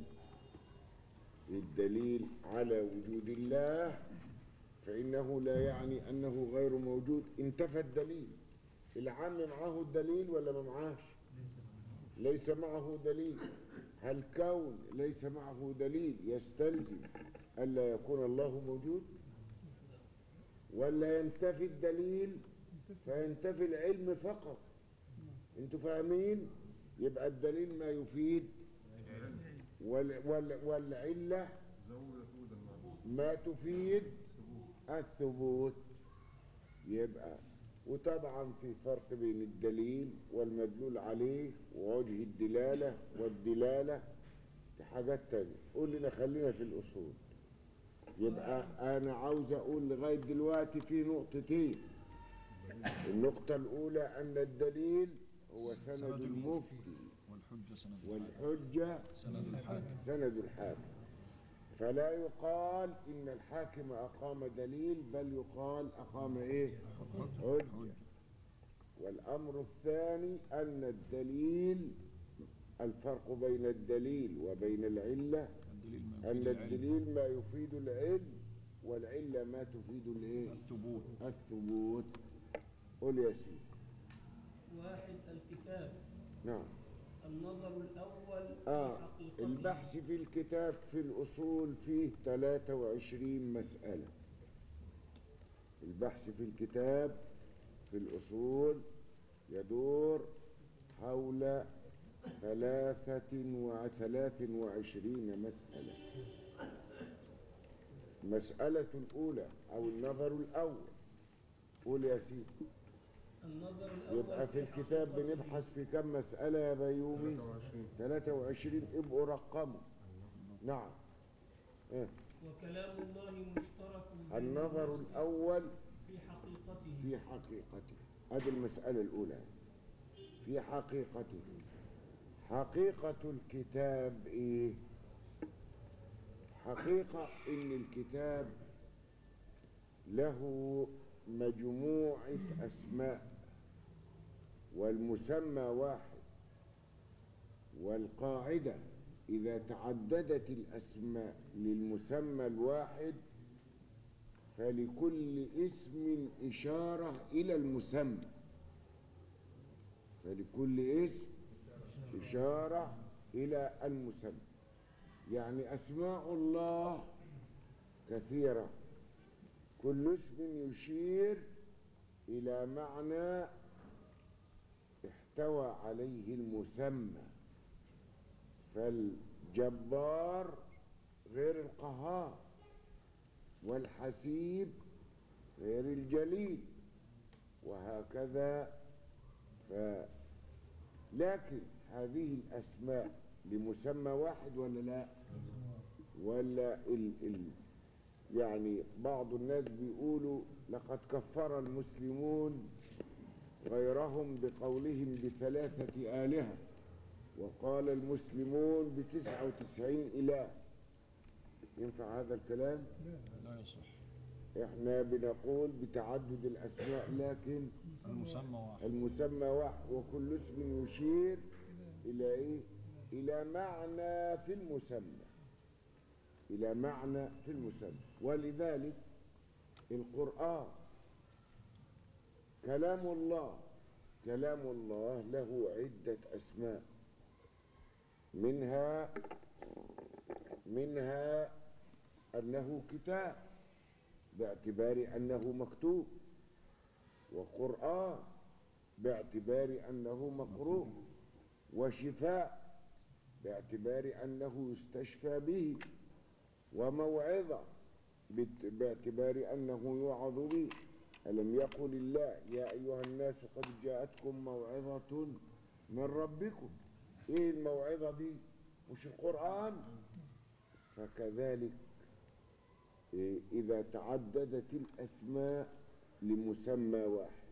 الدليل على وجود الله فإنه لا يعني أنه غير موجود انتفى الدليل العام معه الدليل ولا ما معاش ليس معه دليل هل كون ليس معه دليل يستلزم ألا يكون الله موجود ولا ينتفي الدليل فينتفي العلم فقط انتوا فاهمين يبقى الدليل ما يفيد وال وال والعله زود يفيد المعلوم ما تفيد الثبوت يبقى وطبعا في فرق بين الدليل والمدلول عليه ووجه الدلالة والدلالة دي حاجات تانية قول لنا خلينا في الأصول يبقى أنا عاوز أقول لغاية دلوقتي في نقطتين النقطة الأولى أن الدليل هو سند المفتي والحجة سند والحجة سند الحاكم سند الحاكم فلا يقال إن الحاكم أقام دليل بل يقال أقام إيه حجة والأمر الثاني أن الدليل الفرق بين الدليل وبين العلة الدليل ما أن يفيد العلم الدليل ما يفيد العلم والعلة ما تفيد الإيه الثبوت الثبوت قل يا سيدي واحد الكتاب نعم النظر الأول في آه حقيقته البحث في الكتاب في الأصول فيه 23 مسألة البحث في الكتاب في الأصول يدور حول ثلاثة وثلاث وعشرين مسألة المسألة الأولى أو النظر الأول قول يا سيدي النظر الأول يبقى في الكتاب حقيقته. بنبحث في كم مسألة يا بيومي 23 ابقوا رقموا نعم إيه؟ وكلام الله مشترك بين النظر الناس الأول في حقيقته في حقيقته هذه المسألة الأولى في حقيقته حقيقة الكتاب إيه حقيقة إن الكتاب له مجموعة أسماء والمسمى واحد والقاعدة إذا تعددت الأسماء للمسمى الواحد فلكل اسم إشارة إلى المسمى فلكل اسم إشارة إلى المسمى يعني أسماء الله كثيرة كل اسم يشير إلى معنى احتوى عليه المسمى فالجبار غير القهار والحسيب غير الجليل وهكذا ف لكن هذه الأسماء لمسمى واحد ولا لا ولا ال ال يعني بعض الناس بيقولوا لقد كفر المسلمون غيرهم بقولهم بثلاثة آلهة وقال المسلمون بتسعة وتسعين إله ينفع هذا الكلام؟ لا يصح احنا بنقول بتعدد الاسماء لكن المسمى واحد المسمى واحد وكل اسم يشير الى ايه الى معنى في المسمى الى معنى في المسمى ولذلك القران كلام الله كلام الله له عده اسماء منها منها انه كتاب باعتبار أنه مكتوب وقرآن باعتبار أنه مقروء وشفاء باعتبار أنه يستشفى به وموعظة بت- باعتبار أنه يوعظ به ألم يقل الله يا أيها الناس قد جاءتكم موعظة من ربكم إيه الموعظة دي مش القرآن فكذلك إيه، إذا تعددت الأسماء لمسمى واحد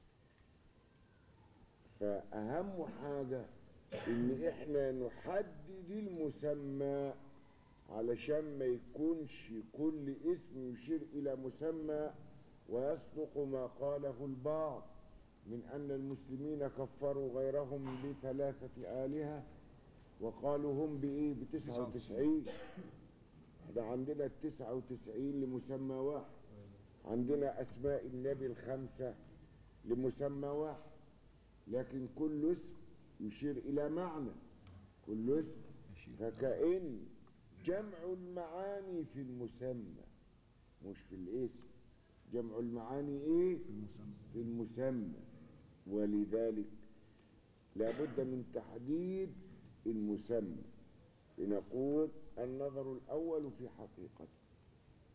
فأهم حاجة إن إحنا نحدد المسمى علشان ما يكونش كل اسم يشير إلى مسمى ويصدق ما قاله البعض من أن المسلمين كفروا غيرهم بثلاثة آلهة وقالوا هم بإيه بتسعة وتسعين ده عندنا التسعة وتسعين لمسمى واحد عندنا أسماء النبي الخمسة لمسمى واحد لكن كل اسم يشير إلى معنى كل اسم فكأن جمع المعاني في المسمى مش في الاسم جمع المعاني ايه في المسمى ولذلك لابد من تحديد المسمى لنقول النظر الأول في حقيقته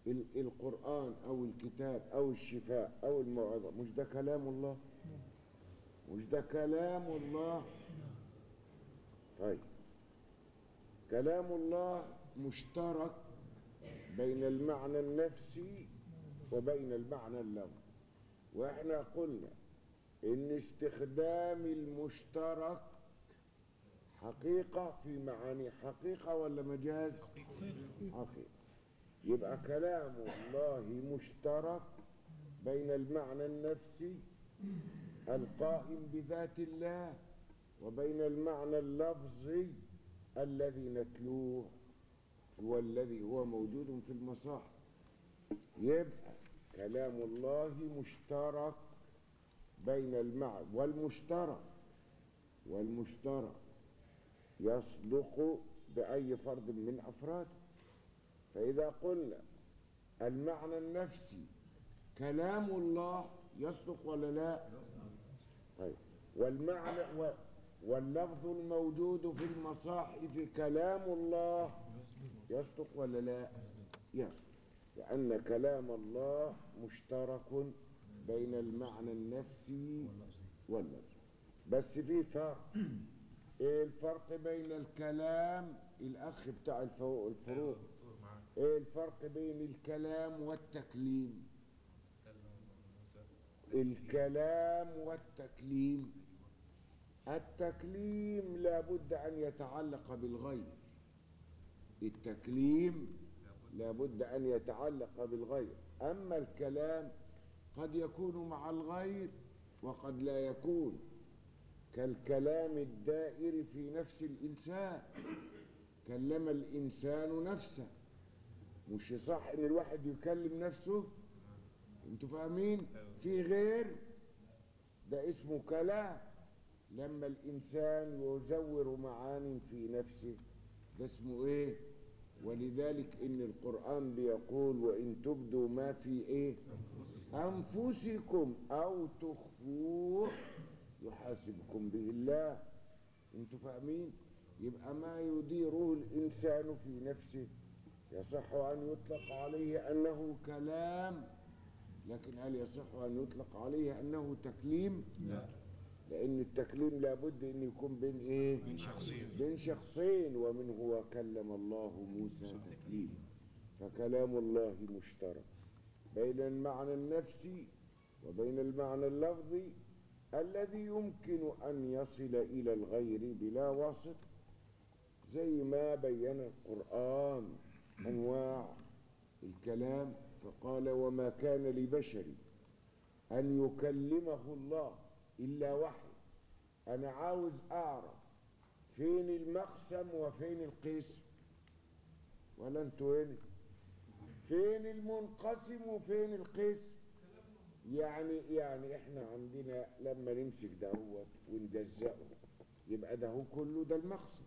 ال- القرآن أو الكتاب أو الشفاء أو الموعظة مش ده كلام الله مش ده كلام الله طيب كلام الله مشترك بين المعنى النفسي وبين المعنى اللفظي واحنا قلنا ان استخدام المشترك حقيقة في معاني حقيقة ولا مجاز حقيقة يبقى كلام الله مشترك بين المعنى النفسي القائم بذات الله وبين المعنى اللفظي الذي نتلوه والذي هو موجود في المصاحف يبقى كلام الله مشترك بين المعنى والمشترك والمشترك يصدق بأي فرد من أفراده فإذا قلنا المعنى النفسي كلام الله يصدق ولا لا طيب والمعنى و واللفظ الموجود في المصاحف كلام الله يصدق ولا لا يصدق لأن كلام الله مشترك بين المعنى النفسي واللفظ بس في فرق ايه الفرق بين الكلام الاخ بتاع الفو- الفروق دكتور معاك ايه الفرق بين الكلام والتكليم الكلام والتكليم التكليم لابد ان يتعلق بالغير التكليم لابد ان يتعلق بالغير اما الكلام قد يكون مع الغير وقد لا يكون كالكلام الدائر في نفس الانسان كلم الانسان نفسه مش صح ان الواحد يكلم نفسه انتوا فاهمين في غير ده اسمه كلام لما الانسان يزور معان في نفسه ده اسمه ايه ولذلك ان القران بيقول وان تبدوا ما في ايه انفسكم او تخفوه يحاسبكم به الله انتوا فاهمين يبقى ما يديره الانسان في نفسه يصح ان يطلق عليه انه كلام لكن هل يصح ان يطلق عليه انه تكليم لا لان التكليم لابد ان يكون بين ايه من شخصين بين شخصين ومنه وكلم الله موسى تكليما فكلام الله مشترك بين المعنى النفسي وبين المعنى اللفظي الذي يمكن أن يصل إلى الغير بلا واسطة زي ما بين القرآن أنواع الكلام فقال وما كان لبشر أن يكلمه الله إلا وحي أنا عاوز أعرف فين المقسم وفين القسم ولا انتوا هنا فين المنقسم وفين القسم يعني يعني احنا عندنا لما نمسك دهوت ونجزأه يبقى ده هو كله ده المقسم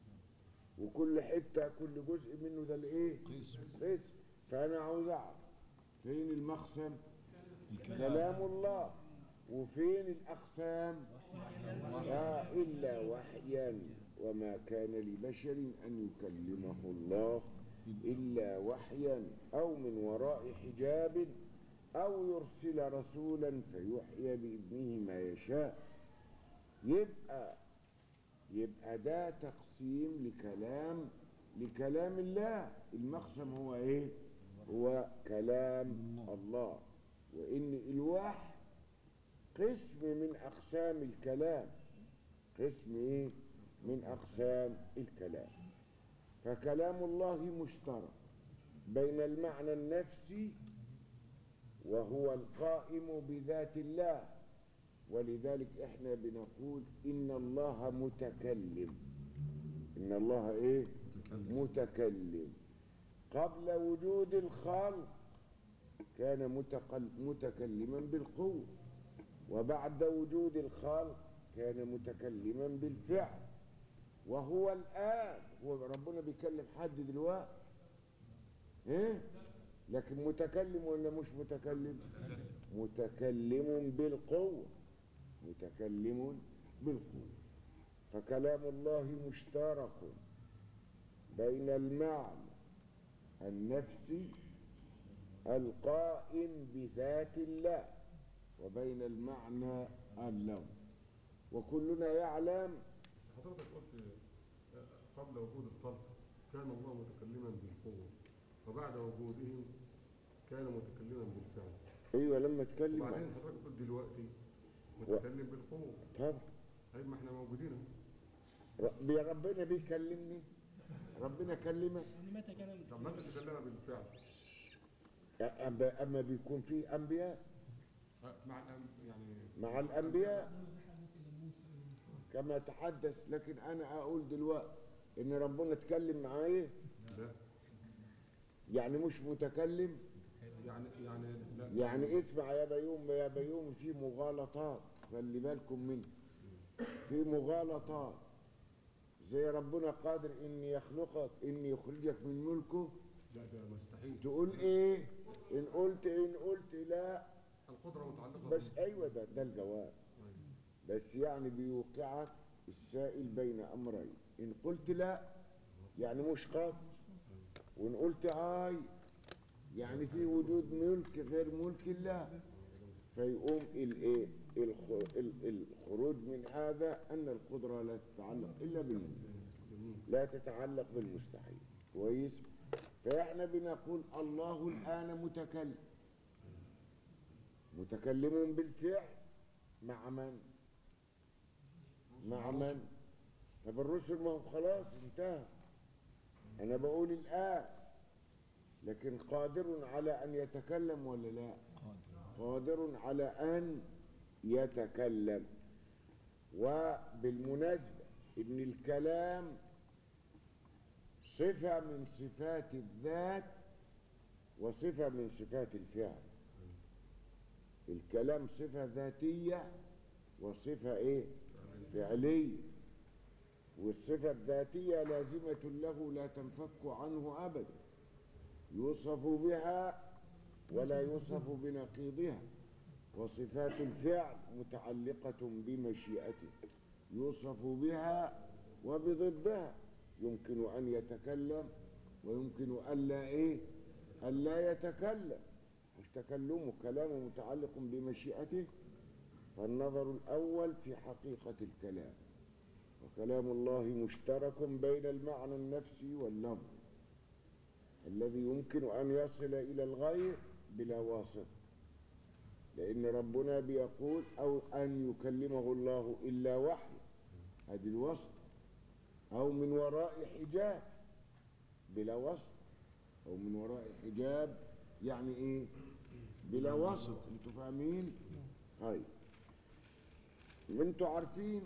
وكل حته كل جزء منه ده الايه قسم فانا عاوز اعرف فين المقسم كلام الله وفين الاقسام لا الا وحيا وما كان لبشر ان يكلمه الله الا وحيا او من وراء حجاب او يرسل رسولا فيحيي باذنه ما يشاء يبقى يبقى ده تقسيم لكلام لكلام الله المقسم هو ايه هو كلام الله وان الوحي قسم من اقسام الكلام قسم ايه من اقسام الكلام فكلام الله مشترك بين المعنى النفسي وهو القائم بذات الله ولذلك احنا بنقول ان الله متكلم ان الله ايه متكلم قبل وجود الخلق كان متقل متكلما بالقوة وبعد وجود الخلق كان متكلما بالفعل وهو الآن هو ربنا بيكلم حد دلوقتي ايه لكن متكلم ولا مش متكلم متكلم بالقوة متكلم بالقوة فكلام الله مشترك بين المعنى النفسي القائم بذات الله وبين المعنى اللفظ وكلنا يعلم حضرتك قلت آه، قبل وجود الخلق كان الله متكلما بالقوة وبعد وجوده كان متكلما بالفعل ايوه لما اتكلم وبعدين حضرتك قلت دلوقتي متكلم بالقوة طبعا طيب ما احنا موجودين رب- يا ربنا بيكلمني ربنا كلمك يعني متى كان طب ما انت تكلمها بالفعل أما أما بيكون في أنبياء آه، مع الأم- يعني مع الأنبياء كما تحدث لكن أنا أقول دلوقتي إن ربنا اتكلم معايا لا يعني مش متكلم يعني يعني لا يعني اسمع يا بيوم يا بيوم في مغالطات خلي بالكم منه في مغالطات زي ربنا قادر إن يخلقك إن يخرجك من ملكه لا ده مستحيل تقول إيه إن قلت إن قلت لا القدرة متعلقة بس أيوة ده ده الجواب بس يعني بيوقعك السائل بين أمرين إن قلت لا يعني مش قادر وإن قلت هاي يعني في وجود ملك غير ملك الله فيقوم الايه الخ- ال- الخروج من هذا ان القدره لا تتعلق الا بالممكن لا تتعلق بالمستحيل كويس فاحنا بنقول الله الان متكلم متكلم بالفعل مع من مع من طب الرسل ما هو خلاص انتهى انا بقول الان لكن قادر على ان يتكلم ولا لا قادر على ان يتكلم وبالمناسبه ان الكلام صفه من صفات الذات وصفه من صفات الفعل الكلام صفه ذاتيه وصفه ايه فعليه والصفه الذاتيه لازمه له لا تنفك عنه ابدا يوصف بها ولا يوصف بنقيضها وصفات الفعل متعلقة بمشيئته يوصف بها وبضدها يمكن أن يتكلم ويمكن ألا إيه ألا يتكلم مش تكلمه كلامه متعلق بمشيئته فالنظر الأول في حقيقة الكلام وكلام الله مشترك بين المعنى النفسي واللفظ الذي يمكن أن يصل إلى الغير بلا واسطة لأن ربنا بيقول أو أن يكلمه الله إلا وحي هذه الواسطة أو من وراء حجاب بلا واسطة أو من وراء حجاب يعني إيه بلا واسطة أنتوا فاهمين هاي وانتوا عارفين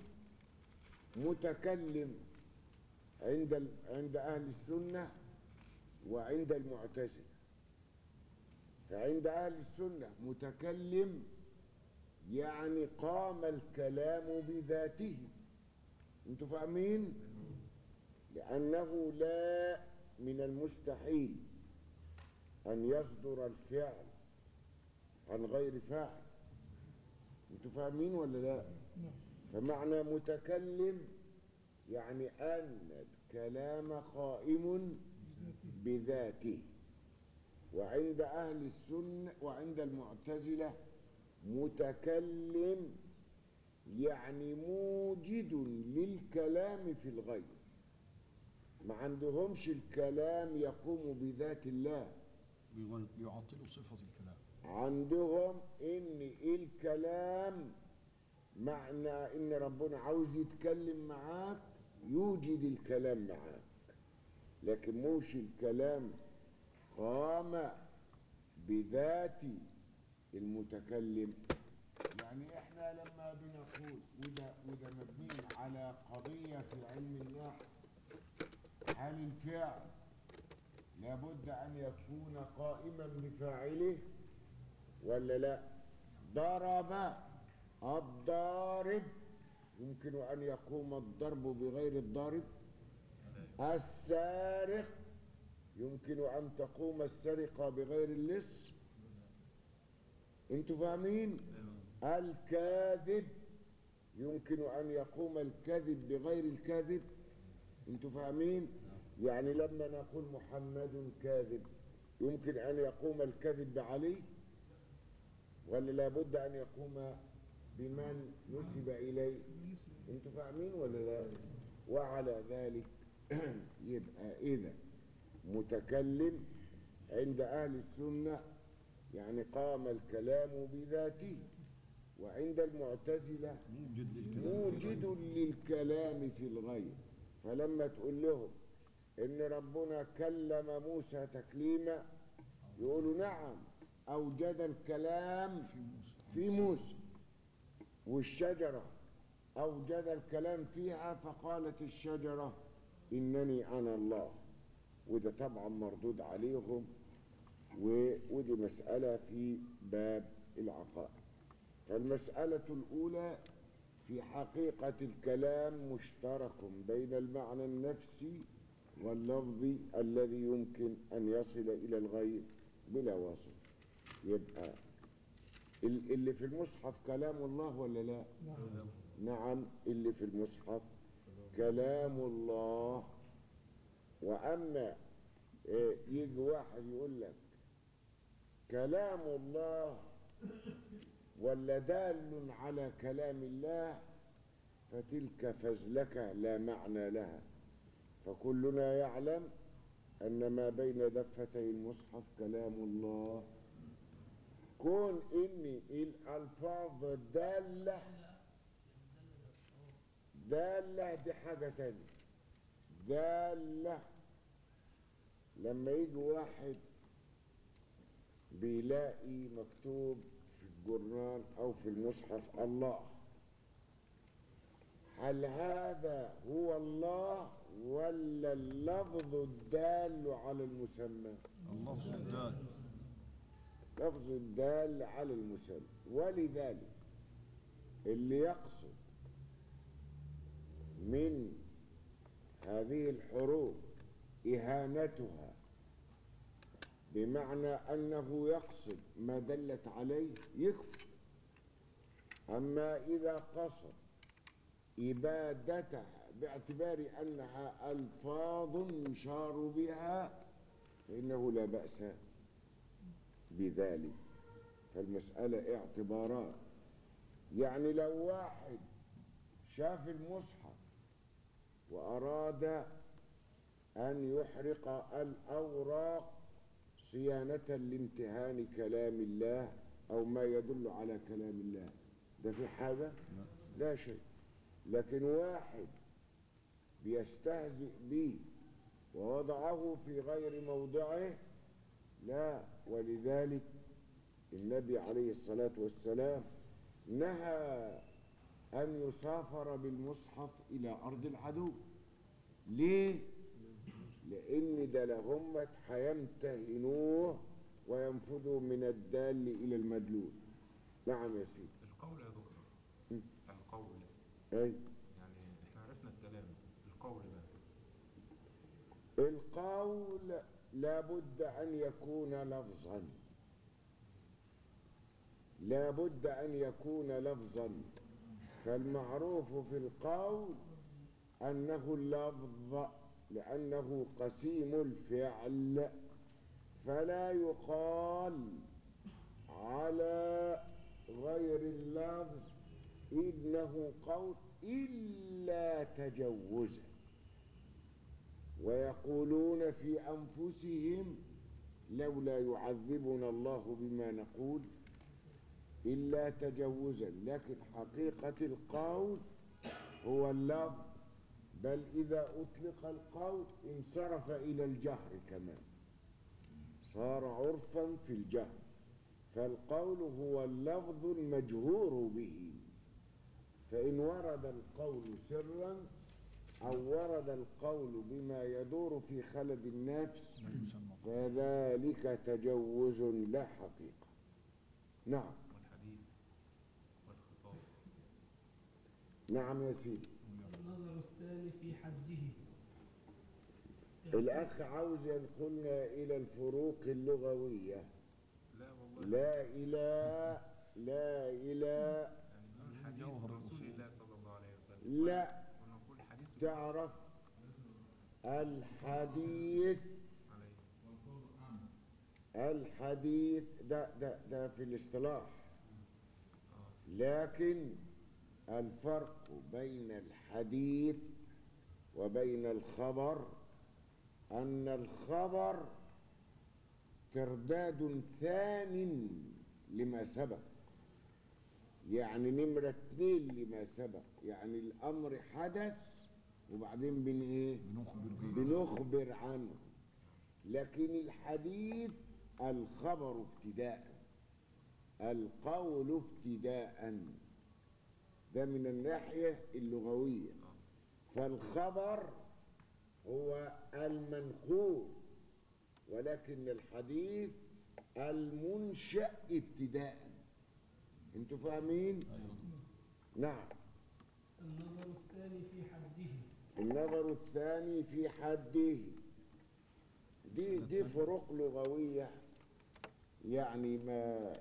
متكلم عند ال... عند أهل السنة وعند المعتزلة فعند أهل السنة متكلم يعني قام الكلام بذاته انتوا فاهمين لأنه لا من المستحيل أن يصدر الفعل عن غير فاعل انتوا فاهمين ولا لا فمعنى متكلم يعني أن الكلام قائم بذاته وعند أهل السنة وعند المعتزلة متكلم يعني موجد للكلام في الغير ما عندهمش الكلام يقوم بذات الله يعطل صفة الكلام عندهم ان الكلام معنى ان ربنا عاوز يتكلم معاك يوجد الكلام معاك لكن مش الكلام قام بذات المتكلم يعني احنا لما بنقول وده وده مبني على قضيه في علم النحو هل الفعل لابد ان يكون قائما بفاعله ولا لا ضرب الضارب يمكن ان يقوم الضرب بغير الضارب السارق يمكن ان تقوم السرقه بغير اللص انتوا فاهمين الكاذب يمكن ان يقوم الكذب بغير الكاذب انتوا فاهمين يعني لما نقول محمد كاذب يمكن أن يقوم الكذب بعلي ولا لابد أن يقوم بمن نسب إليه انتوا فاهمين ولا لا وعلى ذلك يبقى إذا متكلم عند أهل السنة يعني قام الكلام بذاته وعند المعتزلة موجد للكلام في الغير فلما تقول لهم إن ربنا كلم موسى تكليما يقولوا نعم أوجد الكلام في موسى والشجرة أوجد الكلام فيها فقالت الشجرة إنني أنا الله وده طبعا مردود عليهم و- ودي مسألة في باب العقائد فالمسألة الأولى في حقيقة الكلام مشترك بين المعنى النفسي واللفظي الذي يمكن أن يصل إلى الغير بلا واسطة يبقى ال- اللي في المصحف كلام الله ولا لا نعم اللي في المصحف كلام الله وأما إيه، يجي واحد يقول لك كلام الله ولا دال على كلام الله فتلك فزلكة لا معنى لها فكلنا يعلم أن ما بين دفتي المصحف كلام الله كون إني الألفاظ دالة دالة دي حاجة تانية دالة لما يجي واحد بيلاقي مكتوب في الجرنان أو في المصحف الله هل هذا هو الله ولا اللفظ الدال على المسمى اللفظ الدال لفظ الدال على المسمى ولذلك اللي يقصد من هذه الحروف إهانتها بمعنى أنه يقصد ما دلت عليه يكفر أما إذا قصد إبادتها باعتبار أنها ألفاظ يشار بها فإنه لا بأس بذلك فالمسألة اعتبارات يعني لو واحد شاف المصحف وأراد أن يحرق الأوراق صيانة لامتهان كلام الله أو ما يدل على كلام الله ده في حاجة؟ لا شيء لكن واحد بيستهزئ به ووضعه في غير موضعه لا ولذلك النبي عليه الصلاة والسلام نهى أن يسافر بالمصحف إلى أرض العدو ليه؟ لأن ده لهم هيمتهنوه وينفذوا من الدال إلى المدلول نعم يا سيدي القول يا دكتور مم. القول أي يعني احنا عرفنا الكلام القول بقى القول لابد أن يكون لفظا لابد أن يكون لفظا فالمعروف في القول أنه اللفظ لأنه قسيم الفعل فلا يقال على غير اللفظ إنه قول إلا تجوزا ويقولون في أنفسهم لولا يعذبنا الله بما نقول إلا تجوزا لكن حقيقة القول هو اللفظ بل إذا أطلق القول انصرف إلى الجهر كمان صار عرفا في الجهر فالقول هو اللفظ المجهور به فإن ورد القول سرا أو ورد القول بما يدور في خلد النفس فذلك تجوز لا حقيقة نعم والحديث والخطاب نعم يا سيدي النظر الثاني في حده الأخ عاوز ينقلنا إلى الفروق اللغوية لا والله لا إلى لا إلى يعني نقول حديث رسول الله صلى الله عليه وسلم لا ونقول حديث تعرف الحديث عليه الحديث ده ده ده في الاصطلاح لكن الفرق بين الحديث وبين الخبر أن الخبر ترداد ثان لما سبق يعني نمرة اتنين لما سبق يعني الأمر حدث وبعدين بن إيه؟ بنخبر به بنخبر عنه لكن الحديث الخبر ابتداء القول ابتداء ده من الناحية اللغوية فالخبر هو المنقول ولكن الحديث المنشأ ابتداء انتوا فاهمين؟ نعم النظر الثاني في حده النظر الثاني في حده دي دي فروق لغوية يعني ما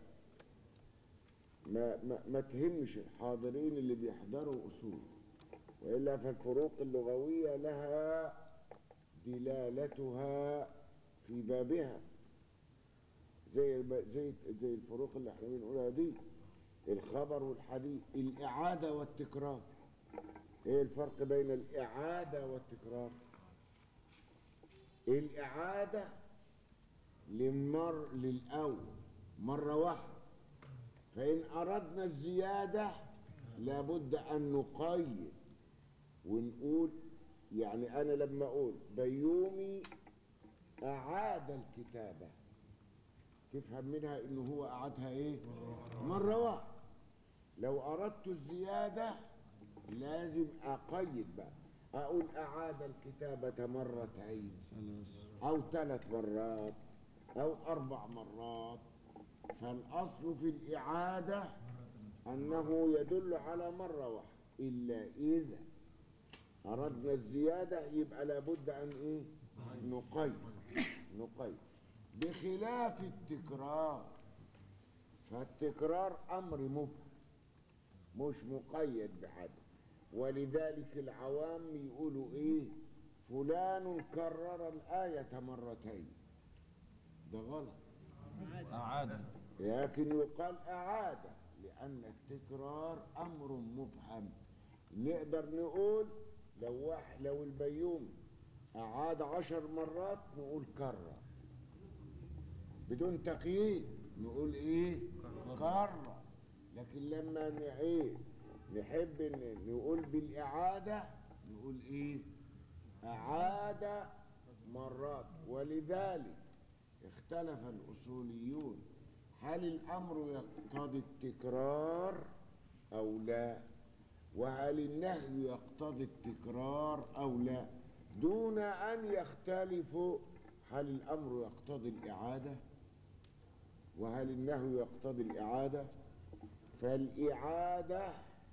ما ما, ما تهمش الحاضرين اللي بيحضروا أصول وإلا فالفروق اللغوية لها دلالتها في بابها زي الب- زي زي الفروق اللي احنا بنقولها دي الخبر والحديث الإعادة والتكرار ايه الفرق بين الإعادة والتكرار الإعادة للمر للأول مرة واحدة فإن أردنا الزيادة لابد أن نقيد ونقول يعني أنا لما أقول بيومي أعاد الكتابة تفهم منها إنه هو أعادها إيه؟ مرة واحدة لو أردت الزيادة لازم أقيد بقى أقول أعاد الكتابة مرتين أو ثلاث مرات أو أربع مرات فالأصل في الإعادة أنه يدل على مرة واحدة إلا إذا أردنا الزيادة يبقى لابد أن إيه؟ نقيد نقيد بخلاف التكرار فالتكرار أمر مبهم مش مقيد بحد ولذلك العوام يقولوا ايه فلان كرر الآية مرتين ده غلط أعاد لكن يقال أعاد لأن التكرار أمر مبهم نقدر نقول لو واحد لو البيوم أعاد عشر مرات نقول كرر بدون تقييد نقول إيه كرر لكن لما نعيد نحب إن نقول بالإعادة نقول إيه أعاد مرات ولذلك اختلف الأصوليون هل الأمر يقتضي التكرار أو لا وهل النهي يقتضي التكرار أو لا دون أن يختلفوا هل الأمر يقتضي الإعادة وهل النهي يقتضي الإعادة فالإعادة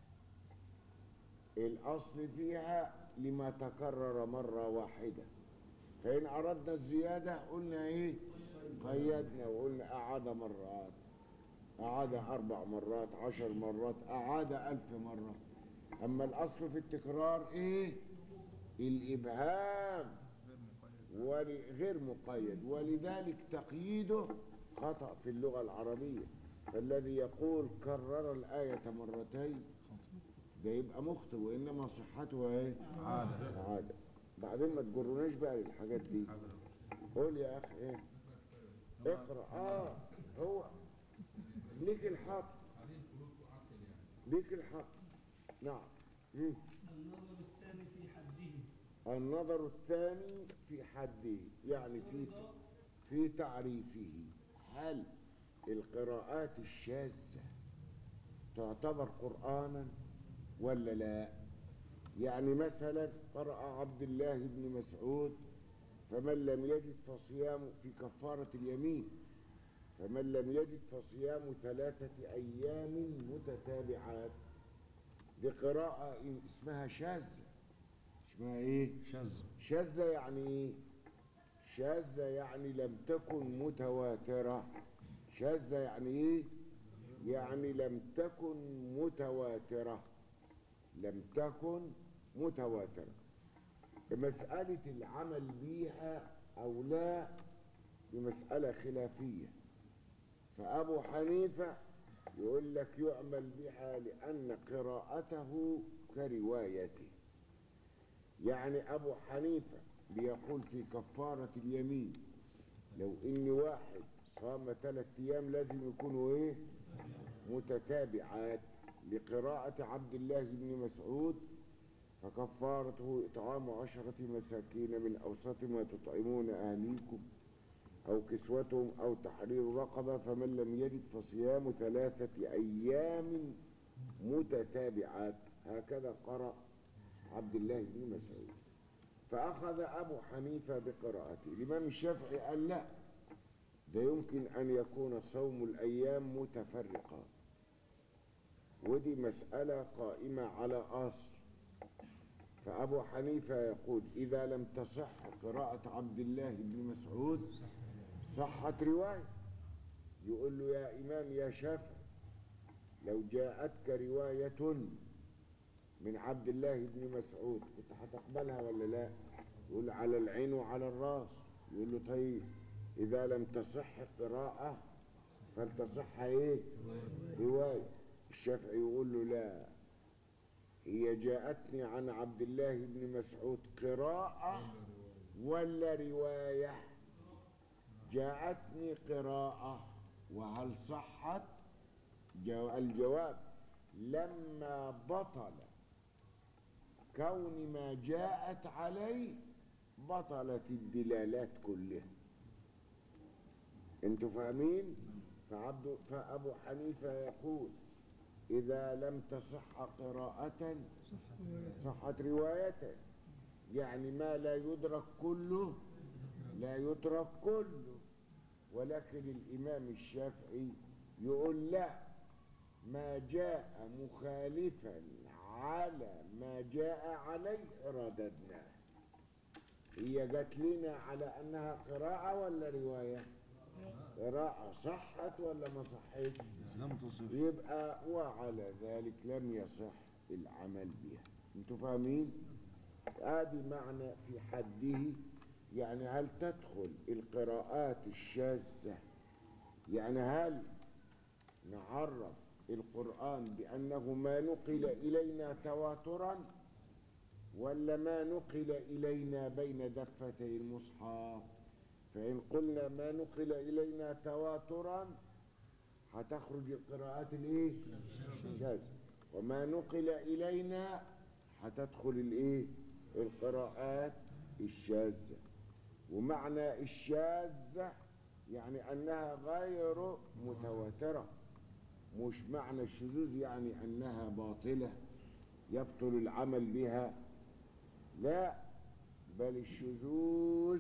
الأصل فيها لما تكرر مرة واحدة فإن أردنا الزيادة قلنا إيه قيدنا وقلنا أعاد مرات أعاد أربع مرات عشر مرات أعاد ألف مرة أما الأصل في التكرار إيه الإبهام ول- غير مقيد ولذلك تقييده خطأ في اللغة العربية فالذي يقول كرر الآية مرتين ده يبقى مخطئ وإنما صحته إيه عادة عادة بعدين ما تجروناش بقى للحاجات دي قول يا أخي إيه اقرأ آه هو ليك الحق ليك الحق نعم مم. النظر الثاني في حده النظر الثاني في حده يعني في في تعريفه هل القراءات الشاذة تعتبر قرآنا ولا لا يعني مثلا قرأ عبد الله بن مسعود فمن لم يجد فصيام في كفارة اليمين فمن لم يجد فصيام ثلاثة أيام متتابعات دي قراءة اسمها شاذة اسمها ايه؟ شاذ شاذة يعني ايه؟ شاذة يعني لم تكن متواترة شاذة يعني ايه؟ يعني لم تكن متواترة لم تكن متواترة مسألة العمل بيها أو لا دي مسألة خلافية فأبو حنيفة يقول لك يعمل بها لأن قراءته كروايته يعني أبو حنيفة بيقول في كفارة اليمين لو إن واحد صام ثلاثة أيام لازم يكونوا إيه متتابعات لقراءة عبد الله بن مسعود فكفارته إطعام عشرة مساكين من أوسط ما تطعمون أهليكم أو كسوتهم أو تحرير رقبة فمن لم يجد فصيام ثلاثة أيام متتابعات هكذا قرأ عبد الله بن مسعود فأخذ أبو حنيفة بقراءته الإمام الشافعي قال لا ده يمكن أن يكون صوم الأيام متفرقة ودي مسألة قائمة على أصل فأبو حنيفة يقول إذا لم تصح قراءة عبد الله بن مسعود صحت رواية يقول له يا إمام يا شافعي لو جاءتك رواية من عبد الله بن مسعود كنت هتقبلها ولا لا يقول على العين وعلى الراس يقول له طيب إذا لم تصح قراءة فلتصح إيه رواية الشافعي يقول له لا هي جاءتني عن عبد الله بن مسعود قراءة ولا رواية جاءتني قراءة وهل صحت جو- الجواب لما بطل كون ما جاءت عليه بطلت الدلالات كلها انتوا فاهمين فعبد فابو حنيفه يقول اذا لم تصح قراءه صحت روايه يعني ما لا يدرك كله لا يترك كله ولكن الامام الشافعي يقول لا ما جاء مخالفا على ما جاء عليه رددناه هي جات لنا على انها قراءة ولا رواية قراءة صحت ولا ما صحتش لم تصح يبقى وعلى ذلك لم يصح العمل بها انتوا فاهمين ادي معنى في حده يعني هل تدخل القراءات الشاذة يعني هل نعرف القرآن بأنه ما نقل إلينا تواترا ولا ما نقل إلينا بين دفتي المصحف فإن قلنا ما نقل إلينا تواترا هتخرج القراءات الايه الشاذة وما نقل إلينا هتدخل الايه القراءات الشاذة ومعنى الشاذة يعني أنها غير متواترة مش معنى الشذوذ يعني أنها باطلة يبطل العمل بها لا بل الشذوذ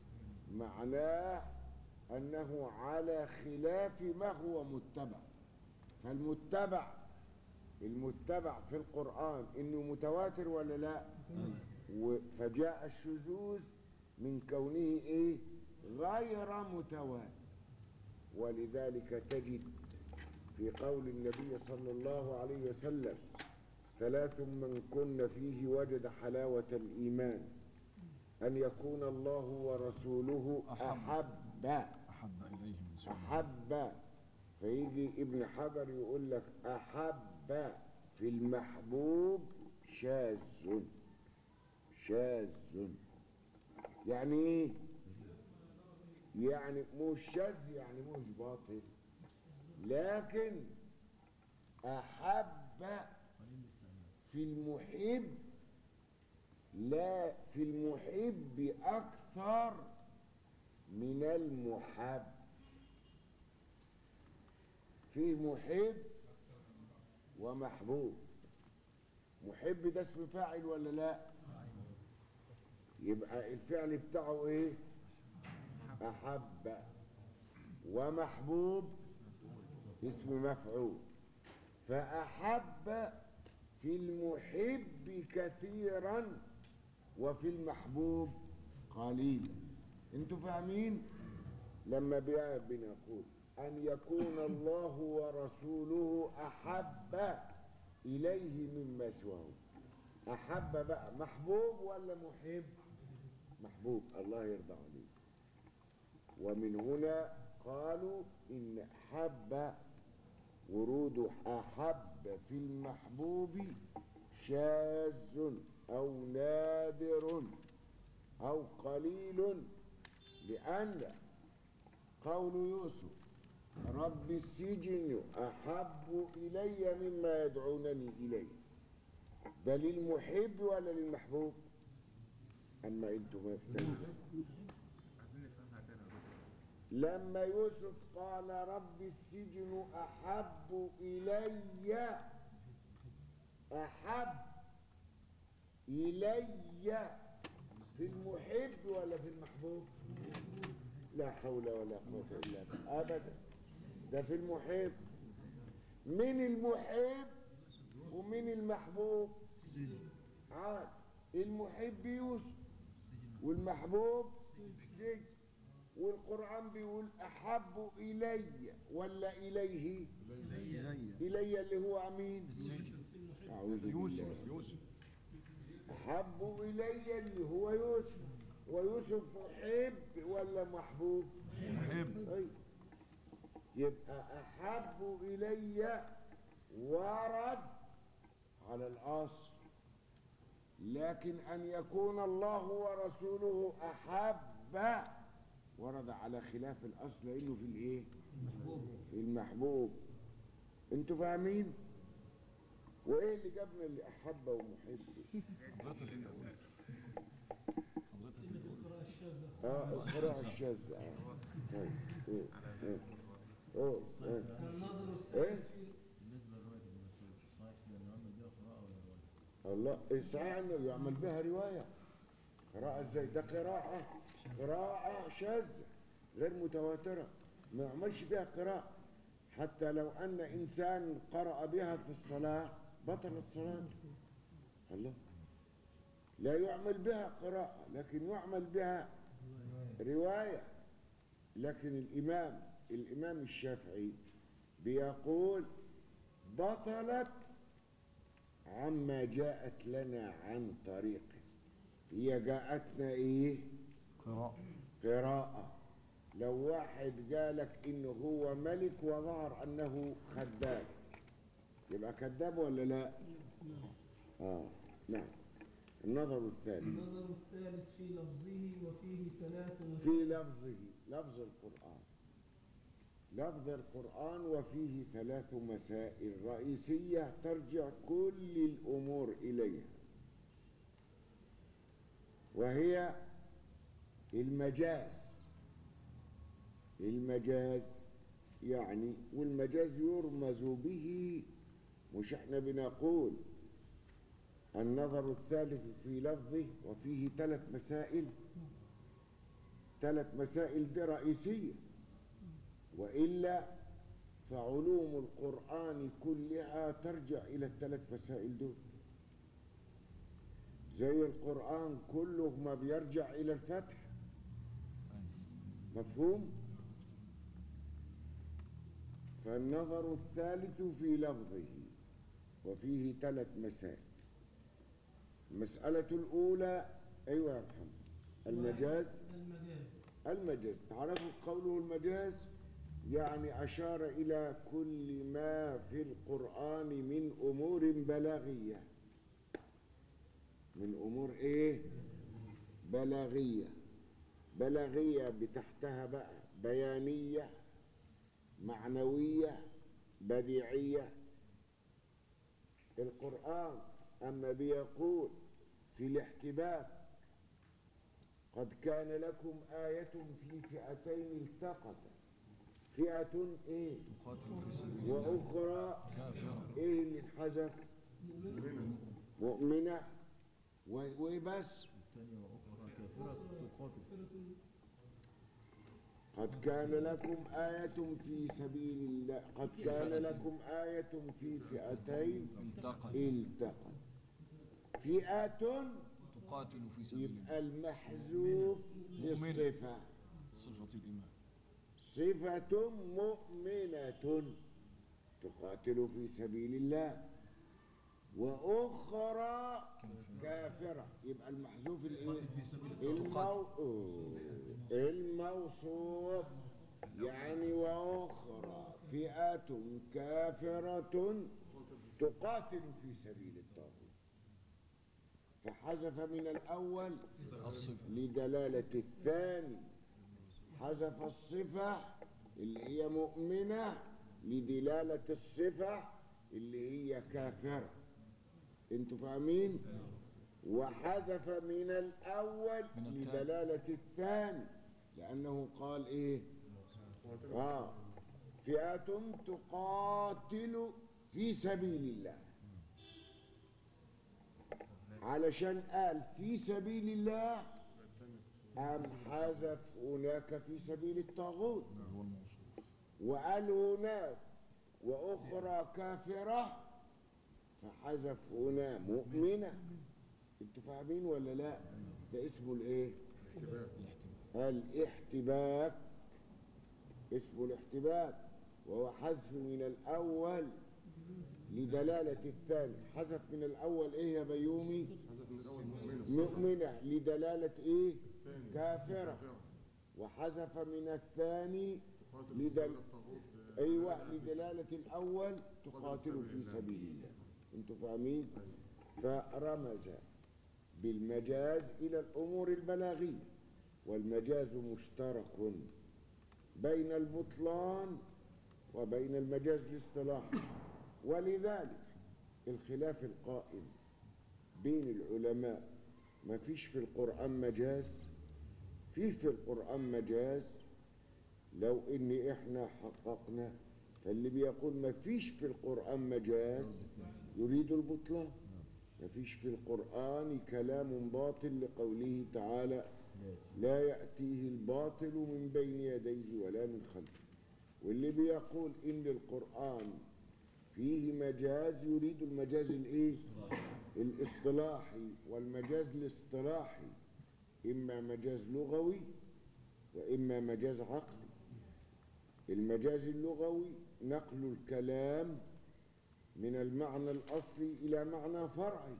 معناه أنه على خلاف ما هو متبع فالمتبع المتبع في القرآن إنه متواتر ولا لا و- فجاء الشذوذ من كونه إيه غير متواتر ولذلك تجد في قول النبي صلى الله عليه وسلم ثلاث من كن فيه وجد حلاوة الإيمان أن يكون الله ورسوله أحب أحب إليه من سؤال أحب فيجي ابن حجر يقول لك أحب في المحبوب شاذ شاذ يعني ايه يعني مش شاذ يعني مش باطل لكن أحب في المحب لا في المحب أكثر من المحب في محب ومحبوب محب ده اسم فاعل ولا لا يبقى الفعل بتاعه ايه احب ومحبوب اسم مفعول فاحب في المحب كثيرا وفي المحبوب قليلا انتوا فاهمين لما بقى بنقول أن يكون الله ورسوله أحب إليه مما سواه أحب بقى محبوب ولا محب محبوب الله يرضى عليه ومن هنا قالوا إن حب ورود أحب في المحبوب شاذ أو نادر أو قليل لأن قول يوسف رب السجن أحب إلي مما يدعونني إليه ده للمحب ولا للمحبوب أما أنتم ما يفتنون عايزين نفهمها تاني يا دكتور لما يوسف قال رب السجن أحب إلي أحب إلي في المحب ولا في المحبوب لا حول ولا قوة إلا بالله أبدا ده في المحب من المحب ومن المحبوب عاد المحب يوسف والمحبوب السجن والقرآن بيقول أحب إلي ولا إليه إلي اللي هو أمين أعوذ بالله يوسف يوسف أحب إلي اللي هو يوسف ويوسف محب ولا محبوب محب أي. يبقى أحب إلي ورد على الأصل لكن أن يكون الله ورسوله أحب ورد على خلاف الأصل لأنه في الإيه؟ في المحبوب أنتوا فاهمين؟ وإيه اللي جابنا اللي أحب ومحب؟ حضرتك انت قلت حضرتك اللي انت في قلت القراءة الشاذة اه القراءة الشاذة اه طيب. إيه. إيه. أوه. إيه. النظر إيه؟ السادس في بالنسبة لرواية ابن مسعود صحيح فيها انه عمل بها قراءة ولا رواية؟ الله إيه صحيح انه يعمل بها روايه قراءه ازاي ده قراءه قراءه شاذه غير متواتره ما يعملش بها قراءه حتى لو ان انسان قرأ بها في الصلاه بطلت صلاته الله لا يعمل بها قراءه لكن يعمل بها روايه لكن الامام الامام الشافعي بيقول بطلت عما جاءت لنا عن طريقه هي جاءتنا ايه قراءة قراءة لو واحد قالك انه هو ملك وظهر انه خدام يبقى كذاب ولا لا اه نعم النظر الثاني النظر الثالث في لفظه وفيه ثلاث في لفظه لفظ القرآن لفظ القرآن وفيه ثلاث مسائل رئيسية ترجع كل الأمور إليها وهي المجاز المجاز يعني والمجاز يرمز به مش احنا بنقول النظر الثالث في لفظه وفيه ثلاث مسائل ثلاث مسائل دي رئيسية وإلا فعلوم القرآن كلها ترجع إلى الثلاث مسائل دول زي القرآن كله ما بيرجع إلى الفتح مفهوم؟ فالنظر الثالث في لفظه وفيه ثلاث مسائل المسألة الأولى أيوة يا محمد المجاز المجاز المجاز تعرفوا قوله المجاز يعني أشار إلى كل ما في القرآن من أمور بلاغية من أمور إيه؟ بلاغية بلاغية بتحتها بقى بيانية معنوية بديعية القرآن أما بيقول في الاحتباس قد كان لكم آية في فئتين التقتا فئة إيه تقاتل في سبيل الله وأخرى كافرة إيه اللي انحذف مؤمنة و- وبس الثانية وأخرى كافرة تقاتل قد كان لكم آية في سبيل الله قد كان لكم آية في فئتين التقت التقت فئة تقاتل في سبيل الله يبقى المحذوف بالصفة صفة الإيمان صفة مؤمنة تقاتل في سبيل الله وأخرى كافرة يبقى المحذوف الإيه؟ المو... الموصوف يعني وأخرى فئة كافرة تقاتل في سبيل الطاغوت فحذف من الأول لدلالة الثاني حذف الصفة اللي هي مؤمنة لدلالة الصفة اللي هي كافرة انتوا فاهمين وحذف من الأول من الثاني. لدلالة الثاني لأنه قال إيه آه فئة تقاتل في سبيل الله علشان قال في سبيل الله أم حذف هناك في سبيل الطاغوت هو الموصوف وقال هناك وأخرى كافرة فحذف هنا مؤمنة انتوا فاهمين ولا لا ده اسمه الايه الاحتباك اسمه الاحتباك وهو حذف من الأول لدلالة الثاني حذف من الأول ايه يا بيومي حذف من الأول مؤمنة مؤمنة لدلالة ايه الثاني كافرة وحذف من الثاني قاتل لدل- في الطاغوت ايوه لدلالة الأول تقاتل في سبيل الله انتوا فاهمين فرمز بالمجاز إلى الأمور البلاغية والمجاز مشترك بين البطلان وبين المجاز الاصطلاحي ولذلك الخلاف القائم بين العلماء ما فيش في القرآن مجاز في في القرآن مجاز لو ان احنا حققنا فاللي بيقول ما فيش في القرآن مجاز يريد البطلان ما فيش في القرآن كلام باطل لقوله تعالى لا يأتيه الباطل من بين يديه ولا من خلفه واللي بيقول ان القرآن فيه مجاز يريد المجاز الايه الاصطلاحي والمجاز الاصطلاحي اما مجاز لغوي واما مجاز عقلي المجاز اللغوي نقل الكلام من المعنى الأصلي إلى معنى فرعي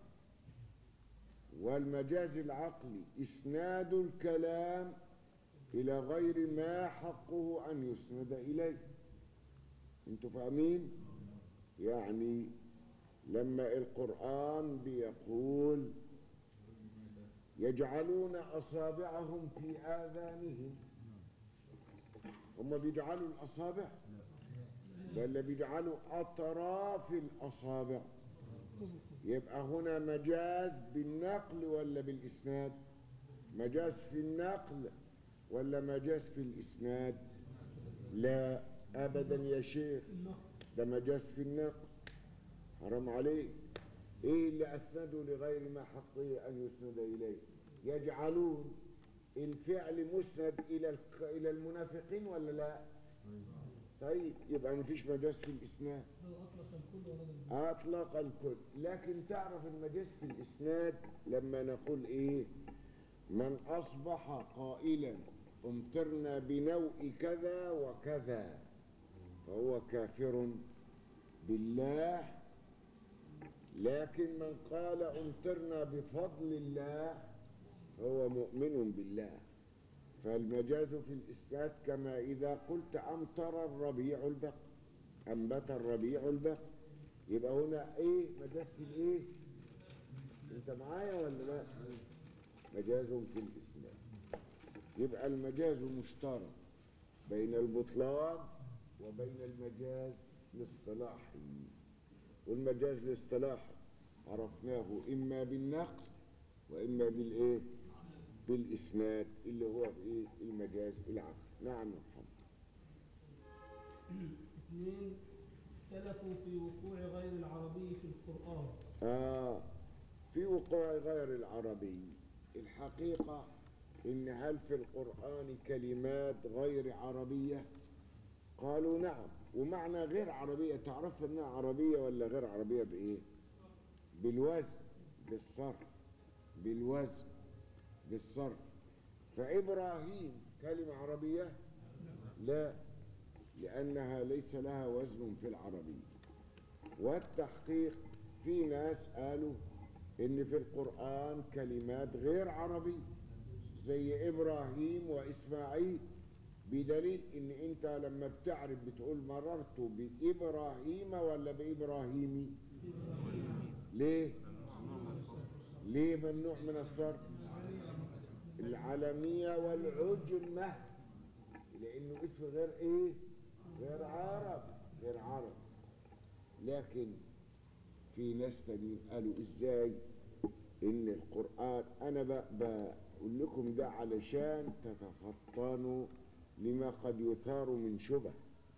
والمجاز العقلي إسناد الكلام إلى غير ما حقه أن يسند إليه أنتوا فاهمين؟ يعني لما القرآن بيقول يجعلون أصابعهم في آذانهم هم بيجعلوا الأصابع ولا بيجعلوا أطراف الأصابع يبقى هنا مجاز بالنقل ولا بالإسناد مجاز في النقل ولا مجاز في الإسناد لا أبدا يا شيخ ده مجاز في النقل حرام عليك ايه اللي اسندوا لغير ما حقه ان يسند اليه يجعلون الفعل مسند الى الك- الى المنافقين ولا لا طيب يبقى مفيش مجاز في الاسناد اطلق الكل لكن تعرف المجاز في الاسناد لما نقول ايه من اصبح قائلا امطرنا بنوء كذا وكذا فهو كافر بالله لكن من قال امطرنا بفضل الله هو مؤمن بالله فالمجاز في الإسناد كما إذا قلت أمطر الربيع البقر أنبت الربيع البقر يبقى هنا إيه مجاز في الإيه أنت معايا ولا لا مجاز في الإسناد يبقى المجاز مشترك بين البطلان وبين المجاز الاصطلاحي والمجاز الاصطلاحي عرفناه إما بالنقل وإما بالإيه بالإسناد اللي هو إيه المجاز العقل نعم يا محمد اثنين اختلفوا في وقوع غير العربي في القرآن آه في وقوع غير العربي الحقيقة إن هل في القرآن كلمات غير عربية قالوا نعم ومعنى غير عربية تعرف إنها عربية ولا غير عربية بإيه بالوزن بالصرف بالوزن بالصرف فإبراهيم كلمة عربية لا لأنها ليس لها وزن في العربية والتحقيق في ناس قالوا ان في القرآن كلمات غير عربية زي ابراهيم واسماعيل بدليل ان انت لما بتعرف بتقول مررت بابراهيم ولا بابراهيمي ليه ليه ممنوع من الصرف العالمية والعجمة لانه اسم غير ايه غير عرب غير عرب لكن في ناس تانيين قالوا ازاي ان القرآن انا ب- بقول لكم ده علشان تتفطنوا لما قد يثار من شبه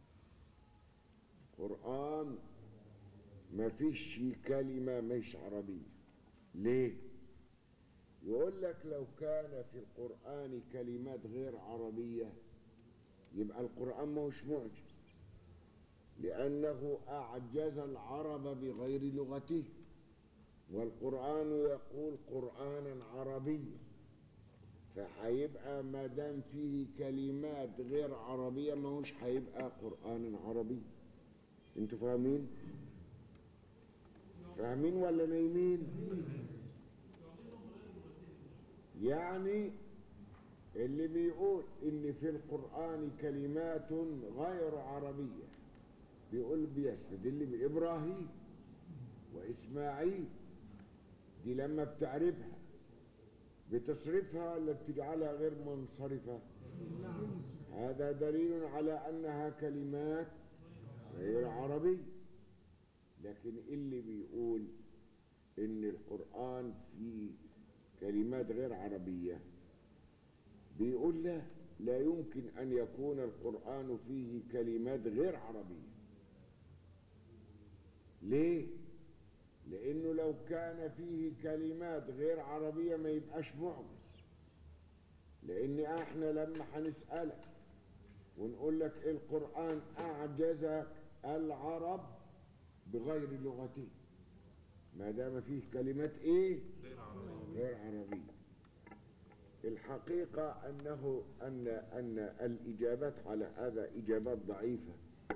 قرآن ما فيش كلمة مش عربية ليه يقول لك لو كان في القرآن كلمات غير عربية يبقى القرآن ما هوش معجز لأنه أعجز العرب بغير لغته والقرآن يقول قرآنا عربيا فهيبقى ما دام فيه كلمات غير عربية ما هوش هيبقى قرآنا عربي انتوا فاهمين؟ فاهمين ولا نايمين؟ يعني اللي بيقول ان في القرآن كلمات غير عربية بيقول بيستدل بإبراهيم وإسماعيل دي لما بتعرفها بتصرفها ولا بتجعلها غير منصرفة هذا دليل على أنها كلمات غير عربية لكن اللي بيقول إن القرآن فيه كلمات غير عربية بيقول لا لا يمكن أن يكون القرآن فيه كلمات غير عربية ليه؟ لأنه لو كان فيه كلمات غير عربية ما يبقاش معجز لأن احنا لما هنسألك ونقول لك القرآن أعجزك العرب بغير لغته ما دام فيه كلمات ايه؟ غير عربية الحقيقة أنه أن أن الإجابات على هذا إجابات ضعيفة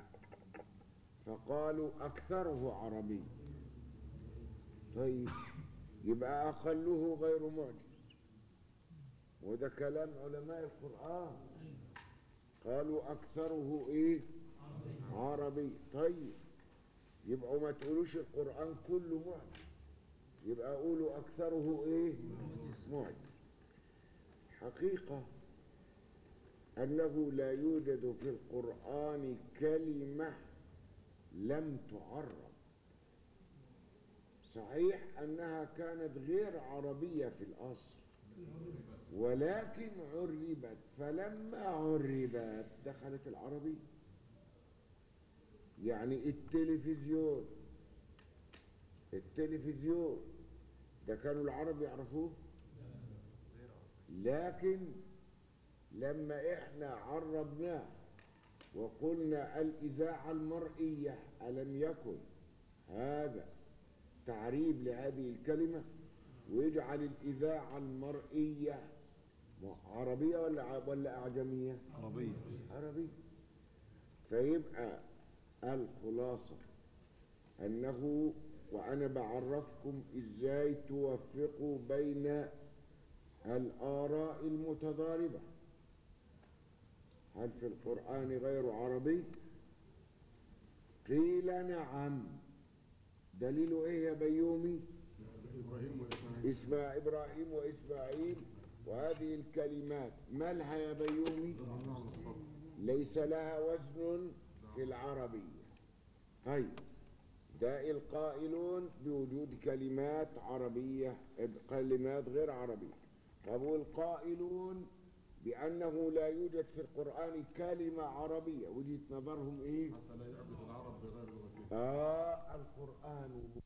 فقالوا أكثره عربي طيب يبقى أقله غير معجز وده كلام علماء القرآن قالوا أكثره إيه عربي طيب يبقوا ما تقولوش القرآن كله معجز يبقى قولوا أكثره إيه معجز حقيقة أنه لا يوجد في القرآن كلمة لم تعرب صحيح أنها كانت غير عربية في الأصل ولكن عربت فلما عربت دخلت العربية يعني التلفزيون التلفزيون ده كانوا العرب يعرفوه لكن لما احنا عربناه وقلنا الإذاعة المرئية ألم يكن هذا تعريب لهذه الكلمة ويجعل الإذاعة المرئية عربية ولا ع- ولا أعجمية؟ عربية عربي فيبقى الخلاصة أنه وأنا بعرفكم إزاي توفقوا بين الآراء المتضاربة هل في القرآن غير عربي؟ قيل نعم دليل إيه يا بيومي؟ إبراهيم وإسماعيل اسمع إبراهيم وإسماعيل وهذه الكلمات ما لها يا بيومي؟ ليس لها وزن في العربية طيب ده القائلون بوجود كلمات عربية كلمات غير عربية طب والقائلون بأنه لا يوجد في القرآن كلمة عربية وجهة نظرهم إيه؟ حتى لا يعبث العرب بغير لغتهم آه القرآن